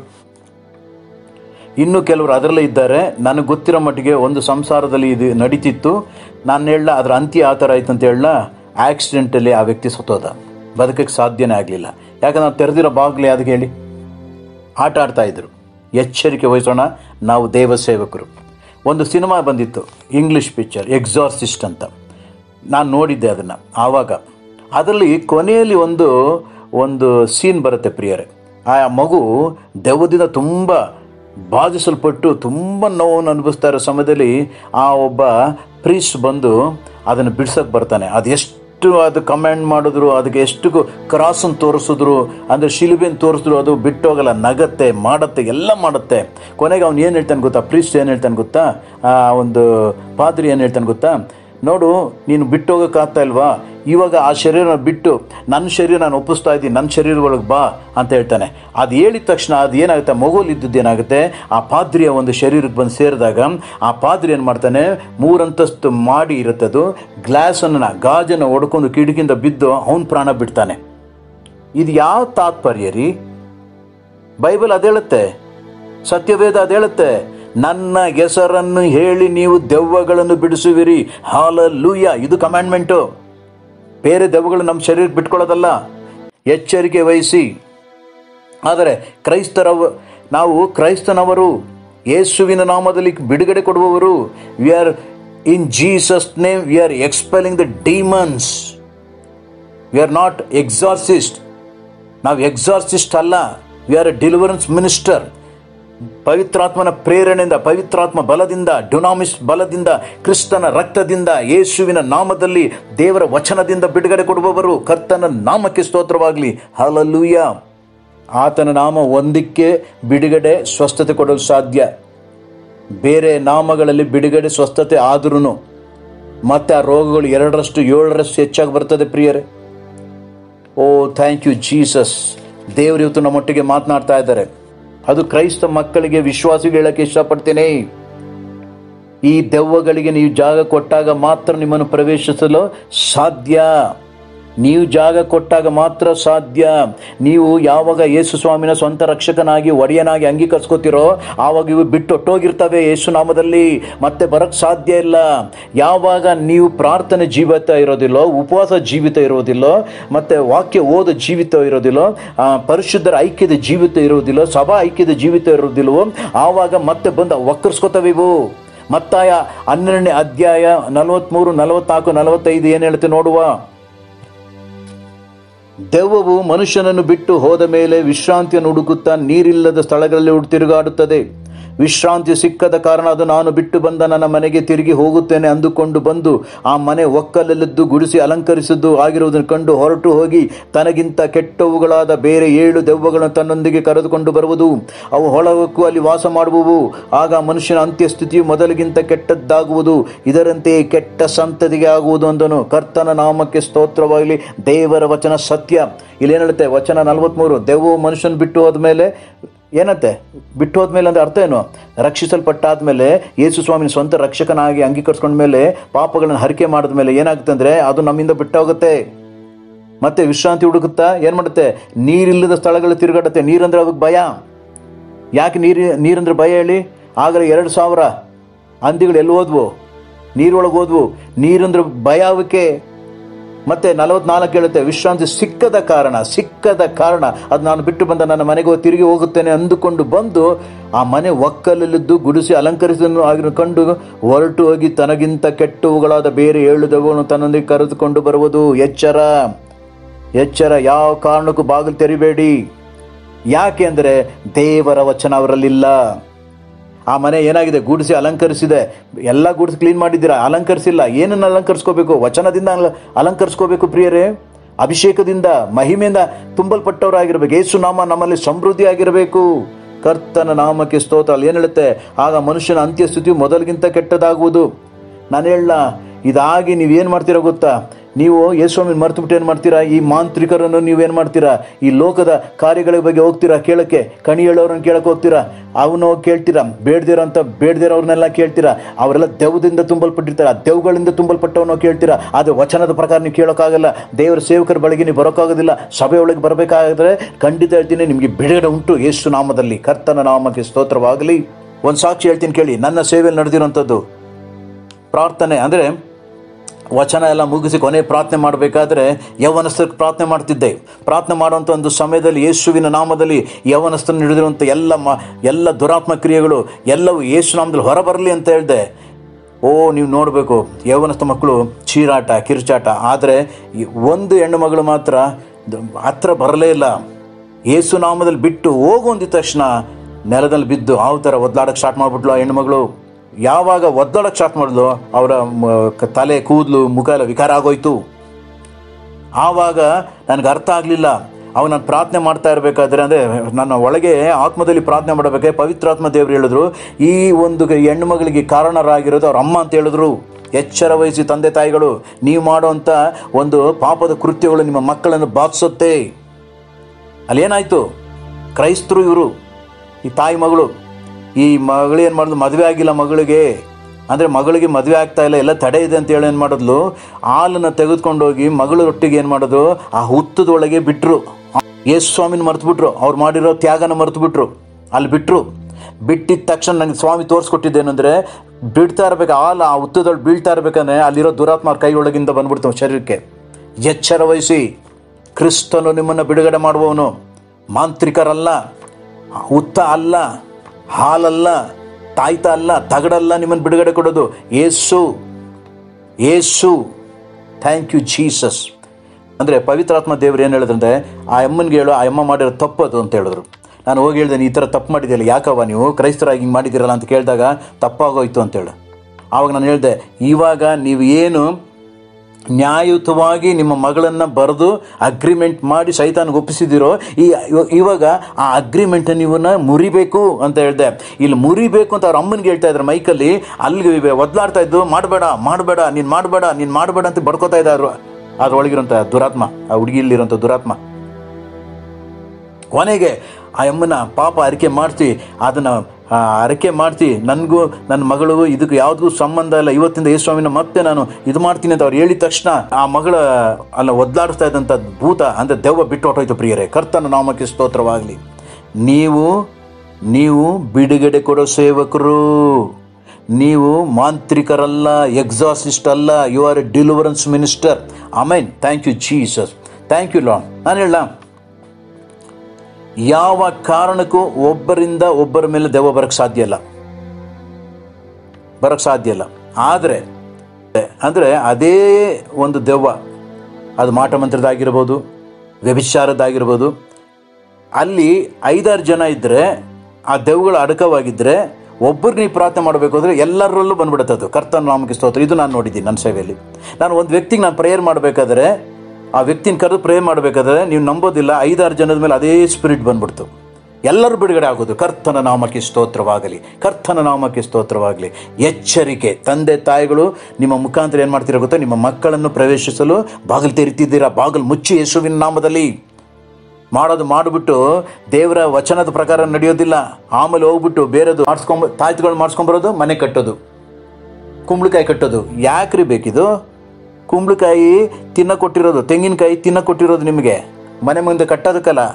ಇನ್ನು ಕೆಲವರು ಅದರಲ್ಲೇ ಇದ್ದಾರೆ ನನಗೆ ಗೊತ್ತಿರೋ ಮಟ್ಟಿಗೆ ಒಂದು ಸಂಸಾರದಲ್ಲಿ ಇದು ನಡೀತಿತ್ತು ನಾನು ಹೇಳ ಅದರ ಅಂತ್ಯ ಆ ಥರ ಆಯ್ತು ಅಂತ ಹೇಳ ಆಕ್ಸಿಡೆಂಟಲ್ಲಿ ಆ ವ್ಯಕ್ತಿ ಸತ್ತೋದ ಬದುಕಕ್ಕೆ ಸಾಧ್ಯನೇ ಆಗಲಿಲ್ಲ ಯಾಕಂದ್ರೆ ನಾವು ತೆರೆದಿರೋ ಬಾಗ್ಲೇ ಅದಕ್ಕೆ ಹೇಳಿ ಆಟ ಆಡ್ತಾ ಇದ್ರು ಎಚ್ಚರಿಕೆ ವಹಿಸೋಣ ನಾವು ದೇವ ಸೇವಕರು ಒಂದು ಸಿನಿಮಾ ಬಂದಿತ್ತು ಇಂಗ್ಲಿಷ್ ಪಿಕ್ಚರ್ ಎಕ್ಸಾರ್ಸಿಸ್ಟ್ ಅಂತ ನಾನು ನೋಡಿದ್ದೆ ಅದನ್ನು ಆವಾಗ ಅದರಲ್ಲಿ ಕೊನೆಯಲ್ಲಿ ಒಂದು ಒಂದು ಸೀನ್ ಬರುತ್ತೆ ಪ್ರಿಯರೇ ಆ ಮಗು ದೆವ್ವದಿಂದ ತುಂಬ ಬಾಧಿಸಲ್ಪಟ್ಟು ತುಂಬ ನೋವನ್ನು ಅನುಭವಿಸ್ತಾ ಇರೋ ಸಮಯದಲ್ಲಿ ಆ ಒಬ್ಬ ಪ್ರೀಸ್ಟ್ ಬಂದು ಅದನ್ನು ಬಿಡ್ಸಕ್ಕೆ ಬರ್ತಾನೆ ಅದು ಎಷ್ಟು ಅದು ಕಮೆಂಡ್ ಮಾಡಿದ್ರು ಅದಕ್ಕೆ ಎಷ್ಟು ಕ್ರಾಸನ್ನು ತೋರಿಸಿದ್ರು ಅಂದರೆ ಶಿಲುಬೆಯನ್ನು ತೋರಿಸಿದ್ರು ಅದು ಬಿಟ್ಟೋಗಲ್ಲ ನಗತ್ತೆ ಮಾಡುತ್ತೆ ಎಲ್ಲ ಮಾಡುತ್ತೆ ಕೊನೆಗೆ ಅವ್ನು ಏನು ಹೇಳ್ತಾನೆ ಗೊತ್ತಾ ಪ್ರೀಸ್ಟ್ ಏನು ಹೇಳ್ತಾನೆ ಗೊತ್ತಾ ಆ ಒಂದು ಪಾದ್ರಿ ಏನು ಹೇಳ್ತಾನೆ ಗೊತ್ತಾ ನೋಡು ನೀನು ಬಿಟ್ಟು ಹೋಗೋಕ್ಕಾಗ್ತಾ ಇಲ್ವಾ ಇವಾಗ ಆ ಶರೀರನ ಬಿಟ್ಟು ನನ್ನ ಶರೀರ ನಾನು ಒಪ್ಪಿಸ್ತಾ ಇದ್ದೀನಿ ನನ್ನ ಶರೀರ ಒಳಗೆ ಬಾ ಅಂತ ಹೇಳ್ತಾನೆ ಅದು ಹೇಳಿದ ತಕ್ಷಣ ಅದು ಏನಾಗುತ್ತೆ ಮಗುವಲ್ಲಿ ಇದ್ದದ್ದು ಏನಾಗುತ್ತೆ ಆ ಪಾದ್ರಿಯ ಒಂದು ಶರೀರಕ್ಕೆ ಬಂದು ಸೇರಿದಾಗ ಆ ಪಾದ್ರಿ ಏನು ಮಾಡ್ತಾನೆ ಮೂರಂತಸ್ತು ಮಾಡಿ ಇರುತ್ತದು ಗ್ಲಾಸನ್ನು ಗಾಜನ್ನು ಹೊಡ್ಕೊಂಡು ಕಿಟಕಿಯಿಂದ ಬಿದ್ದು ಅವನ ಪ್ರಾಣ ಬಿಡ್ತಾನೆ ಇದು ಯಾವ ತಾತ್ಪರ್ಯ ರೀ ಬೈಬಲ್ ಅದೇಳುತ್ತೆ ಸತ್ಯವೇದ ಅದೇಳುತ್ತೆ ನನ್ನ ಹೆಸರನ್ನು ಹೇಳಿ ನೀವು ದೆವ್ವಗಳನ್ನು ಬಿಡಿಸುವಿರಿ ಹಾಲಲ್ಲೂಯ ಇದು ಕಮ್ಯಾಂಡ್ಮೆಂಟು ಬೇರೆ ದೆವ್ವಗಳು ನಮ್ಮ ಶರೀರಕ್ಕೆ ಬಿಟ್ಕೊಳ್ಳೋದಲ್ಲ ಎಚ್ಚರಿಕೆ ವಹಿಸಿ ಆದರೆ ಕ್ರೈಸ್ತರವ ನಾವು ಕ್ರೈಸ್ತನವರು ಯೇಸುವಿನ ನಾಮದಲ್ಲಿ ಬಿಡುಗಡೆ ಕೊಡುವವರು we are in Jesus name we are expelling the demons we are not exorcist ನಾವು ಎಕ್ಸಾರ್ಸಿಸ್ಟ್ ಅಲ್ಲ we are a deliverance minister ಪವಿತ್ರಾತ್ಮನ ಪ್ರೇರಣೆಯಿಂದ ಪವಿತ್ರಾತ್ಮ ಬಲದಿಂದ ಡುನಾಮಿಸ್ ಬಲದಿಂದ ಕ್ರಿಸ್ತನ ರಕ್ತದಿಂದ ಯೇಸುವಿನ ನಾಮದಲ್ಲಿ ದೇವರ ವಚನದಿಂದ ಬಿಡುಗಡೆ ಕೊಡುವವರು ಕರ್ತನ ನಾಮಕ್ಕೆ ಸ್ತೋತ್ರವಾಗಲಿ ಹಲಲೂಯ ಆತನ ನಾಮ ಒಂದಕ್ಕೆ ಬಿಡುಗಡೆ ಸ್ವಸ್ಥತೆ ಕೊಡಲು ಸಾಧ್ಯ ಬೇರೆ ನಾಮಗಳಲ್ಲಿ ಬಿಡುಗಡೆ ಸ್ವಸ್ಥತೆ ಆದ್ರೂ ಮತ್ತೆ ಆ ರೋಗಗಳು ಎರಡರಷ್ಟು ಏಳರಷ್ಟು ಹೆಚ್ಚಾಗಿ ಬರ್ತದೆ ಪ್ರಿಯರೇ ಓ ಥ್ಯಾಂಕ್ ಯು ಜೀಸಸ್ ದೇವರು ಇವತ್ತು ನಮ್ಮೊಟ್ಟಿಗೆ ಮಾತನಾಡ್ತಾ ಇದ್ದಾರೆ ಅದು ಕ್ರೈಸ್ತ ಮಕ್ಕಳಿಗೆ ವಿಶ್ವಾಸಿಗೆ ಹೇಳಕ್ಕೆ ಇಷ್ಟಪಡ್ತೇನೆ ಈ ದೆವ್ವಗಳಿಗೆ ನೀವು ಜಾಗ ಕೊಟ್ಟಾಗ ಮಾತ್ರ ನಿಮ್ಮನ್ನು ಪ್ರವೇಶಿಸಲು ಸಾಧ್ಯ ನೀವು ಜಾಗ ಕೊಟ್ಟಾಗ ಮಾತ್ರ ಸಾಧ್ಯ ನೀವು ಯಾವಾಗ ಯೇಸು ಸ್ವಾಮಿನ ಸ್ವಂತ ರಕ್ಷಕನಾಗಿ ಒಡೆಯನಾಗಿ ಅಂಗೀಕರಿಸ್ಕೋತಿರೋ ಆವಾಗ ಇವು ಬಿಟ್ಟು ಒಟ್ಟೋಗಿರ್ತವೆ ಯೇಸು ನಾಮದಲ್ಲಿ ಮತ್ತೆ ಬರಕ್ಕೆ ಸಾಧ್ಯ ಇಲ್ಲ ಯಾವಾಗ ನೀವು ಪ್ರಾರ್ಥನೆ ಜೀವಿತ ಇರೋದಿಲ್ಲೋ ಉಪವಾಸ ಜೀವಿತ ಇರೋದಿಲ್ಲೋ ಮತ್ತೆ ವಾಕ್ಯ ಓದ ಜೀವಿತ ಇರೋದಿಲ್ಲೋ ಆ, ಪರಿಶುದ್ಧರ ಐಕ್ಯದ ಜೀವಿತ ಇರೋದಿಲ್ಲೋ ಸಭಾ ಐಕ್ಯದ ಜೀವಿತ ಇರೋದಿಲ್ವೋ ಆವಾಗ ಮತ್ತೆ ಬಂದು ವಕ್ರಿಸ್ಕೋತವೆ ಇವು ಮತ್ತಾಯ ಹನ್ನೆರಡನೇ ಅಧ್ಯಾಯ ನಲವತ್ತ್ಮೂರು ನಲವತ್ನಾಲ್ಕು ನಲವತ್ತೈದು ಏನು ಹೇಳ್ತೆ ನೋಡುವ ದೆವ್ವವು ಮನುಷ್ಯನನ್ನು ಬಿಟ್ಟು ಹೋದ ಮೇಲೆ ವಿಶ್ರಾಂತಿಯನ್ನು ಹುಡುಕುತ್ತಾ ನೀರಿಲ್ಲದ ಸ್ಥಳಗಳಲ್ಲಿ ಹುಡು- ತಿರುಗಾಡುತ್ತದೆ ವಿಶ್ರಾಂತಿ ಸಿಕ್ಕದ ಕಾರಣ ಅದು ನಾನು ಬಿಟ್ಟು ಬಂದ ನನ್ನ ಮನೆಗೆ ತಿರುಗಿ ಹೋಗುತ್ತೇನೆ ಅಂದುಕೊಂಡು ಬಂದು ಆ ಮನೆ ಒಕ್ಕಲೆಲ್ಲದ್ದು ಗುಡಿಸಿ ಅಲಂಕರಿಸಿದ್ದು ಆಗಿರುವುದನ್ನು ಕಂಡು ಹೊರಟು ಹೋಗಿ ತನಗಿಂತ ಕೆಟ್ಟವುಗಳಾದ ಬೇರೆ ಏಳು ದೆವ್ವಗಳನ್ನು ತನ್ನೊಂದಿಗೆ ಕರೆದುಕೊಂಡು ಬರುವುದು ಅವು ಹೊಳಗಕ್ಕೂ ಅಲ್ಲಿ ವಾಸ ಮಾಡುವವು ಆಗ ಮನುಷ್ಯನ ಅಂತ್ಯಸ್ಥಿತಿಯು ಮೊದಲಿಗಿಂತ ಕೆಟ್ಟದ್ದಾಗುವುದು ಇದರಂತೆಯೇ ಕೆಟ್ಟ ಸಂತತಿಗೆ ಆಗುವುದು ಅಂದನು ಕರ್ತನ ನಾಮಕ್ಕೆ ಸ್ತೋತ್ರವಾಗಲಿ ದೇವರ ವಚನ ಸತ್ಯ ಇಲ್ಲಿ ಏನು ಹೇಳುತ್ತೆ ವಚನ ನಲವತ್ತ್ಮೂರು ದೆವ್ವ ಮನುಷ್ಯನ ಬಿಟ್ಟು ಹೋದ್ಮೇಲೆ ಏನಂತೆ ಬಿಟ್ಟು ಹೋದ್ಮೇಲೆ ಅಂದ್ರೆ ಅರ್ಥ ಏನು ರಕ್ಷಿಸಲ್ಪಟ್ಟಾದ್ಮೇಲೆ ಯೇಸು ಸ್ವಾಮಿನ ಸ್ವಂತ ರಕ್ಷಕನಾಗಿ ಅಂಗೀಕರಿಸ್ಕೊಂಡ್ಮೇಲೆ ಪಾಪಗಳನ್ನು ಹರಿಕೆ ಮಾಡಿದ್ಮೇಲೆ ಏನಾಗುತ್ತೆ ಅಂದರೆ ಅದು ನಮ್ಮಿಂದ ಬಿಟ್ಟೋಗುತ್ತೆ ಮತ್ತೆ ವಿಶ್ರಾಂತಿ ಹುಡುಕುತ್ತಾ ಏನು ಮಾಡುತ್ತೆ ನೀರಿಲ್ಲದ ಸ್ಥಳಗಳು ತಿರುಗಾಡುತ್ತೆ ನೀರಂದ್ರೆ ಅದಕ್ಕೆ ಭಯ ಯಾಕೆ ನೀರು ನೀರಂದ್ರೆ ಭಯ ಹೇಳಿ ಆಗಲೇ ಎರಡು ಸಾವಿರ ಹಂದಿಗಳು ಎಲ್ಲಿ ಹೋದ್ವು ನೀರೊಳಗೆ ಹೋದ್ವು ನೀರಂದ್ರೆ ಭಯ ಅವಕ್ಕೆ ಮತ್ತೆ ನಲವತ್ನಾಲ್ಕು ಹೇಳುತ್ತೆ ವಿಶ್ರಾಂತಿ ಸಿಕ್ಕದ ಕಾರಣ ಸಿಕ್ಕದ ಕಾರಣ ಅದು ನಾನು ಬಿಟ್ಟು ಬಂದ ನನ್ನ ಮನೆಗೆ ಹೋಗಿ ತಿರುಗಿ ಹೋಗುತ್ತೇನೆ ಅಂದುಕೊಂಡು ಬಂದು ಆ ಮನೆ ಒಕ್ಕಲಲ್ಲಿದ್ದು ಗುಡಿಸಿ ಅಲಂಕರಿಸನ್ನು ಆಗಿನ ಕಂಡು ಹೊರಟು ಹೋಗಿ ತನಗಿಂತ ಕೆಟ್ಟವುಗಳಾದ ಬೇರೆ ಏಳು ದೆವ್ವಗಳನ್ನು ತನ್ನೊಂದಿಗೆ ಕರೆದುಕೊಂಡು ಬರುವುದು ಎಚ್ಚರ ಎಚ್ಚರ ಯಾವ ಕಾರಣಕ್ಕೂ ಬಾಗಿಲು ತೆರಿಬೇಡಿ ಯಾಕೆ ಅಂದರೆ ದೇವರ ವಚನ ಅವರಲ್ಲಿಲ್ಲ ಆ ಮನೆ ಏನಾಗಿದೆ ಗುಡಿಸಿ ಅಲಂಕರಿಸಿದೆ ಎಲ್ಲ ಗುಡಿಸಿ ಕ್ಲೀನ್ ಮಾಡಿದ್ದೀರಾ ಅಲಂಕರಿಸಿಲ್ಲ ಏನನ್ನು ಅಲಂಕರಿಸ್ಕೋಬೇಕು ವಚನದಿಂದ ಅಲ- ಅಲಂಕರಿಸ್ಕೋಬೇಕು ಪ್ರಿಯರೇ ಅಭಿಷೇಕದಿಂದ ಮಹಿಮೆಯಿಂದ ತುಂಬಲ್ಪಟ್ಟವರಾಗಿರ್ಬೇಕು ಯೇಸು ನಾಮ ನಮ್ಮಲ್ಲಿ ಸಮೃದ್ಧಿ ಆಗಿರಬೇಕು ಕರ್ತನ ನಾಮಕ್ಕೆ ಸ್ತೋತ್ರ ಅಲ್ಲಿ ಏನು ಹೇಳುತ್ತೆ ಆಗ ಮನುಷ್ಯನ ಅಂತ್ಯಸ್ಥಿತಿಯು ಮೊದಲಿಗಿಂತ ಕೆಟ್ಟದಾಗುವುದು ನಾನು ಹೇಳ ಇದಾಗಿ ನೀವೇನು ಮಾಡ್ತೀರಾ ಗೊತ್ತಾ ನೀವು ಯೇಸ್ವಾಮಿನ ಮರ್ತುಬಿಟ್ಟು ಏನು ಮಾಡ್ತೀರಾ ಈ ಮಾಂತ್ರಿಕರನ್ನು ನೀವೇನು ಮಾಡ್ತೀರಾ ಈ ಲೋಕದ ಕಾರ್ಯಗಳ ಬಗ್ಗೆ ಹೋಗ್ತೀರಾ ಕೇಳಕ್ಕೆ ಕಣಿ ಹೇಳೋರನ್ನ ಕೇಳಕ್ಕೆ ಹೋಗ್ತೀರಾ ಅವನು ಕೇಳ್ತೀರಾ ಬೇಡ್ದಿರೋಂಥ ಬೇಡ್ದಿರೋರ್ನೆಲ್ಲ ಕೇಳ್ತೀರಾ ಅವರೆಲ್ಲ ದೆವ್ವದಿಂದ ತುಂಬಲ್ಪಟ್ಟಿರ್ತಾರೆ ಆ ದೆವ್ಗಳಿಂದ ತುಂಬಲ್ಪಟ್ಟವನು ಕೇಳ್ತೀರಾ ಆದರೆ ವಚನದ ಪ್ರಕಾರ ನೀವು ಕೇಳೋಕ್ಕಾಗಲ್ಲ ದೇವರ ಸೇವಕರ ಬಳಿಗೆ ನೀವು ಬರೋಕ್ಕಾಗೋದಿಲ್ಲ ಸಭೆಯೊಳಗೆ ಬರಬೇಕಾದ್ರೆ ಖಂಡಿತ ಹೇಳ್ತೀನಿ ನಿಮಗೆ ಬಿಡುಗಡೆ ಉಂಟು ಯೇಸು ನಾಮದಲ್ಲಿ ಕರ್ತನ ನಾಮಕ್ಕೆ ಸ್ತೋತ್ರವಾಗಲಿ ಒಂದು ಸಾಕ್ಷಿ ಹೇಳ್ತೀನಿ ಕೇಳಿ ನನ್ನ ಸೇವೆಯಲ್ಲಿ ನಡೆದಿರೋಂಥದ್ದು ಪ್ರಾರ್ಥನೆ ಅಂದರೆ ವಚನ ಎಲ್ಲ ಮುಗಿಸಿ ಕೊನೆ ಪ್ರಾರ್ಥನೆ ಮಾಡಬೇಕಾದ್ರೆ ಯೌವನಸ್ಥರಿಗೆ ಪ್ರಾರ್ಥನೆ ಮಾಡ್ತಿದ್ದೆ ಪ್ರಾರ್ಥನೆ ಮಾಡುವಂಥ ಒಂದು ಸಮಯದಲ್ಲಿ ಯೇಸುವಿನ ನಾಮದಲ್ಲಿ ಯೌವನಸ್ಥರನ್ನು ಹಿಡಿದಿರುವಂಥ ಎಲ್ಲ ಮ ಎಲ್ಲ ದುರಾತ್ಮ ಕ್ರಿಯೆಗಳು ಎಲ್ಲವೂ ಯೇಸು ನಾಮದಲ್ಲಿ ಹೊರಬರಲಿ ಅಂತ ಹೇಳಿದೆ ಓ ನೀವು ನೋಡಬೇಕು ಯೌವನಸ್ಥ ಮಕ್ಕಳು ಚೀರಾಟ ಕಿರುಚಾಟ ಆದರೆ ಈ ಒಂದು ಹೆಣ್ಣು ಮಗಳು ಮಾತ್ರ ದ- ಹತ್ರ ಬರಲೇ ಇಲ್ಲ ಯೇಸು ನಾಮದಲ್ಲಿ ಬಿಟ್ಟು ಹೋಗು ಅಂದಿದ ತಕ್ಷಣ ನೆಲದಲ್ಲಿ ಬಿದ್ದು ಯಾವ ಥರ ಒದ್ದಾಡಕ್ಕೆ ಸ್ಟಾರ್ಟ್ ಮಾಡಿಬಿಟ್ಲು ಆ ಹೆಣ್ಣುಮಗಳು ಯಾವಾಗ ಒದ್ದಾಡಕ್ಕೆ ಸ್ಟಾರ್ಟ್ ಮಾಡಿದ್ಲು ಅವರ ಮ- ಕ- ತಲೆ ಕೂದಲು ಮುಖ ಎಲ್ಲ ವಿಕಾರ ಆಗೋಯ್ತು ಆವಾಗ ನನಗೆ ಅರ್ಥ ಆಗಲಿಲ್ಲ ಅವಾಗ ನಾನು ಪ್ರಾರ್ಥನೆ ಮಾಡ್ತಾ ಇರಬೇಕಾದ್ರೆ ಅಂದರೆ ನನ್ನ ಒಳಗೆ ಆತ್ಮದಲ್ಲಿ ಪ್ರಾರ್ಥನೆ ಮಾಡಬೇಕಾದ್ರೆ ಪವಿತ್ರಾತ್ಮ ದೇವರು ಹೇಳಿದ್ರು ಈ ಒಂದು ಹೆಣ್ಣು ಮಗಳಿಗೆ ಕಾರಣರಾಗಿರೋದು ಅವ್ರ ಅಮ್ಮ ಅಂತ ಹೇಳಿದ್ರು ಎಚ್ಚರ ವಹಿಸಿ ತಂದೆ ತಾಯಿಗಳು ನೀವು ಮಾಡುವಂಥ ಒಂದು ಪಾಪದ ಕೃತ್ಯಗಳು ನಿಮ್ಮ ಮಕ್ಕಳನ್ನು ಬಾಧಿಸುತ್ತೆ ಅಲ್ಲೇನಾಯಿತು ಕ್ರೈಸ್ತರು ಇವರು ಈ ತಾಯಿ ಮಗಳು ಈ ಮಗಳು ಏನು ಮಾಡಿದ್ಲು ಮದುವೆ ಆಗಿಲ್ಲ ಮಗಳಿಗೆ ಅಂದರೆ ಮಗಳಿಗೆ ಮದುವೆ ಆಗ್ತಾ ಇಲ್ಲ ಎಲ್ಲ ತಡೆ ಇದೆ ಅಂತ ಹೇಳಿ ಏನು ಮಾಡಿದ್ಲು ಹಾಲನ್ನು ತೆಗೆದುಕೊಂಡೋಗಿ ಮಗಳೊಟ್ಟಿಗೆ ಏನು ಮಾಡೋದು ಆ ಹುತ್ತದೊಳಗೆ ಬಿಟ್ಟರು ಯೇಸು ಸ್ವಾಮಿನ ಮರೆತುಬಿಟ್ರು ಅವ್ರು ಮಾಡಿರೋ ತ್ಯಾಗನ ಮರೆತುಬಿಟ್ರು ಅಲ್ಲಿ ಬಿಟ್ಟರು ಬಿಟ್ಟಿದ ತಕ್ಷಣ ನನಗೆ ಸ್ವಾಮಿ ತೋರಿಸ್ಕೊಟ್ಟಿದ್ದೇನೆಂದರೆ ಬಿಡ್ತಾ ಇರ್ಬೇಕು ಹಾಲು ಆ ಹುತ್ತದೊಳಗೆ ಬೀಳ್ತಾ ಇರ್ಬೇಕಂದ್ರೆ ಅಲ್ಲಿರೋ ದುರಾತ್ಮ ಅವ್ರ ಕೈ ಒಳಗಿಂದ ಬಂದ್ಬಿಡ್ತಾವೆ ಶರೀರಕ್ಕೆ ಎಚ್ಚರ ವಹಿಸಿ ಕ್ರಿಸ್ತನು ನಿಮ್ಮನ್ನು ಬಿಡುಗಡೆ ಮಾಡುವವನು ಮಾಂತ್ರಿಕರಲ್ಲ ಹುತ್ತ ಅಲ್ಲ ಹಾಲಲ್ಲ ತಾಯ್ತ ಅಲ್ಲ ತಗಡಲ್ಲ ನಿಮ್ಮನ್ನು ಬಿಡುಗಡೆ ಕೊಡೋದು Yesu Yesu thank you Jesus ಅಂದರೆ ಪವಿತ್ರಾತ್ಮ ದೇವರು ಏನು ಹೇಳಿದ್ರಂದ್ರೆ ಆ ಅಮ್ಮನಿಗೆ ಹೇಳು ಆ ಅಮ್ಮ ಮಾಡಿರೋ ತಪ್ಪದು ಅಂತ ಹೇಳಿದ್ರು ನಾನು ಹೋಗಿ ಹೇಳಿದೆ ಈ ಥರ ತಪ್ಪು ಮಾಡಿದ್ಯಲ್ಲ ಯಾಕವ್ವ ನೀವು ಕ್ರೈಸ್ತರಾಗಿ ಹಿಂಗೆ ಮಾಡಿದ್ದೀರಲ್ಲ ಅಂತ ಕೇಳಿದಾಗ ತಪ್ಪಾಗೋಯ್ತು ಅಂತೇಳಿ ಆವಾಗ ನಾನು ಹೇಳಿದೆ ಇವಾಗ ನೀವು ಏನು ನ್ಯಾಯಯುತವಾಗಿ ನಿಮ್ಮ ಮಗಳನ್ನು ಬರೆದು ಅಗ್ರಿಮೆಂಟ್ ಮಾಡಿ ಸೈತಾನ್ಗೆ ಒಪ್ಪಿಸಿದಿರೋ ಈ ಇವ- ಇವಾಗ ಆ ಅಗ್ರಿಮೆಂಟ್ ನೀವನ್ನ ಮುರಿಬೇಕು ಅಂತ ಹೇಳಿದೆ ಇಲ್ಲಿ ಮುರಿಬೇಕು ಅಂತ ಅವ್ರ ಅಮ್ಮನಿಗೆ ಹೇಳ್ತಾ ಇದ್ರು ಮೈಕಲ್ಲಿ ಅಲ್ಲಿಗೆ ಒದ್ಲಾಡ್ತಾ ಇದ್ದು ಮಾಡಬೇಡ ಮಾಡಬೇಡ ನೀನು ಮಾಡಬೇಡ ನೀನು ಮಾಡಬೇಡ ಅಂತ ಬಡ್ಕೋತಾ ಇದ್ದಾರೆ ಅದ್ರೊಳಗಿರೋಂಥ ದುರಾತ್ಮ ಆ ಹುಡುಗಿಲಿರೋಂಥ ದುರಾತ್ಮ ಕೊನೆಗೆ ಆ ಅಮ್ಮನ ಪಾಪ ಅರಿಕೆ ಮಾಡ್ತಿ ಅದನ್ನು ಅರಕೆ ಮಾಡ್ತಿ ನನಗೂ ನನ್ನ ಮಗಳಿಗೂ ಇದಕ್ಕೆ ಯಾವುದಕ್ಕೂ ಸಂಬಂಧ ಇಲ್ಲ ಇವತ್ತಿಂದ ಯೇಸ್ವಾಮಿನ ಮತ್ತೆ ನಾನು ಇದು ಮಾಡ್ತೀನಿ ಅಂತ ಅವ್ರು ಹೇಳಿದ ತಕ್ಷಣ ಆ ಮಗಳ ಅಲ್ಲ ಒದ್ದಾಡಿಸ್ತಾ ಇದ್ದಂಥ ಭೂತ ಅಂದರೆ ದೆವ್ವ ಬಿಟ್ಟು ಹೊಟ್ಟೋಯ್ತು ಪ್ರಿಯರೇ ಕರ್ತನ ನಾಮಕ್ಕೆ ಸ್ತೋತ್ರವಾಗಲಿ ನೀವು ನೀವು ಬಿಡುಗಡೆ ಕೊಡೋ ಸೇವಕರು ನೀವು ಮಾಂತ್ರಿಕರಲ್ಲ ಎಕ್ಸಾಸಿಸ್ಟ್ ಅಲ್ಲ you are a deliverance minister amen thank you Jesus thank you Lord ನಾನು ಹೇಳ ಯಾವ ಕಾರಣಕ್ಕೂ ಒಬ್ಬರಿಂದ ಒಬ್ಬರ ಮೇಲೆ ದೆವ್ವ ಬರಕ್ಕೆ ಸಾಧ್ಯ ಇಲ್ಲ ಬರಕ್ಕೆ ಸಾಧ್ಯ ಇಲ್ಲ ಆದರೆ ಅಂದರೆ ಅದೇ ಒಂದು ದೆವ್ವ ಅದು ಮಾಟ ಮಂತ್ರದಾಗಿರ್ಬೋದು ವ್ಯಭಿಚಾರದಾಗಿರ್ಬೋದು ಅಲ್ಲಿ ಐದಾರು ಜನ ಇದ್ದರೆ ಆ ದೆವ್ಗಳು ಅಡಕವಾಗಿದ್ದರೆ ಒಬ್ಬರು ನೀವು ಪ್ರಾರ್ಥನೆ ಮಾಡಬೇಕು ಅಂದರೆ ಎಲ್ಲರಲ್ಲೂ ಬಂದ್ಬಿಡುತ್ತೆ ಅದು ಕರ್ತನ ನಾಮಕ್ಕೆ ಸ್ತೋತ್ರ ಇದು ನಾನು ನೋಡಿದ್ದೀನಿ ನನ್ನ ಸೇವೆಯಲ್ಲಿ ನಾನು ಒಂದು ವ್ಯಕ್ತಿಗೆ ನಾನು ಪ್ರೇಯರ್ ಮಾಡಬೇಕಾದ್ರೆ ಆ ವ್ಯಕ್ತಿನ ಕರೆದು ಪ್ರೇಯರ್ ಮಾಡಬೇಕಾದ್ರೆ ನೀವು ನಂಬೋದಿಲ್ಲ ಐದಾರು ಜನದ ಮೇಲೆ ಅದೇ ಸ್ಪಿರಿಟ್ ಬಂದ್ಬಿಡ್ತು ಎಲ್ಲರೂ ಬಿಡುಗಡೆ ಆಗೋದು ಕರ್ತನ ನಾಮಕ್ಕೆ ಸ್ತೋತ್ರವಾಗಲಿ ಕರ್ತನ ನಾಮಕ್ಕೆ ಸ್ತೋತ್ರವಾಗಲಿ ಎಚ್ಚರಿಕೆ ತಂದೆ ತಾಯಿಗಳು ನಿಮ್ಮ ಮುಖಾಂತರ ಏನು ಮಾಡ್ತೀರಾ ಗೊತ್ತಾ ನಿಮ್ಮ ಮಕ್ಕಳನ್ನು ಪ್ರವೇಶಿಸಲು ಬಾಗಿಲು ತೆರಿತಿದ್ದೀರಾ ಬಾಗಿಲು ಮುಚ್ಚಿ ಯೇಸುವಿನ ನಾಮದಲ್ಲಿ ಮಾಡೋದು ಮಾಡಿಬಿಟ್ಟು ದೇವರ ವಚನದ ಪ್ರಕಾರ ನಡೆಯೋದಿಲ್ಲ ಆಮೇಲೆ ಹೋಗ್ಬಿಟ್ಟು ಬೇರೆದು ಮಾಡಿಸ್ಕೊಂಬ ತಾಯ್ತುಗಳು ಮಾಡಿಸ್ಕೊಂಬರೋದು ಮನೆ ಕಟ್ಟೋದು ಕುಂಬಳಕಾಯಿ ಕಟ್ಟೋದು ಯಾಕ್ರಿ ಬೇಕಿದು ಕುಂಬಳಕಾಯಿ ತಿನ್ನ ಕೊಟ್ಟಿರೋದು ತೆಂಗಿನಕಾಯಿ ತಿನ್ನ ಕೊಟ್ಟಿರೋದು ನಿಮಗೆ ಮನೆ ಮುಂದೆ ಕಟ್ಟೋದಕ್ಕಲ್ಲ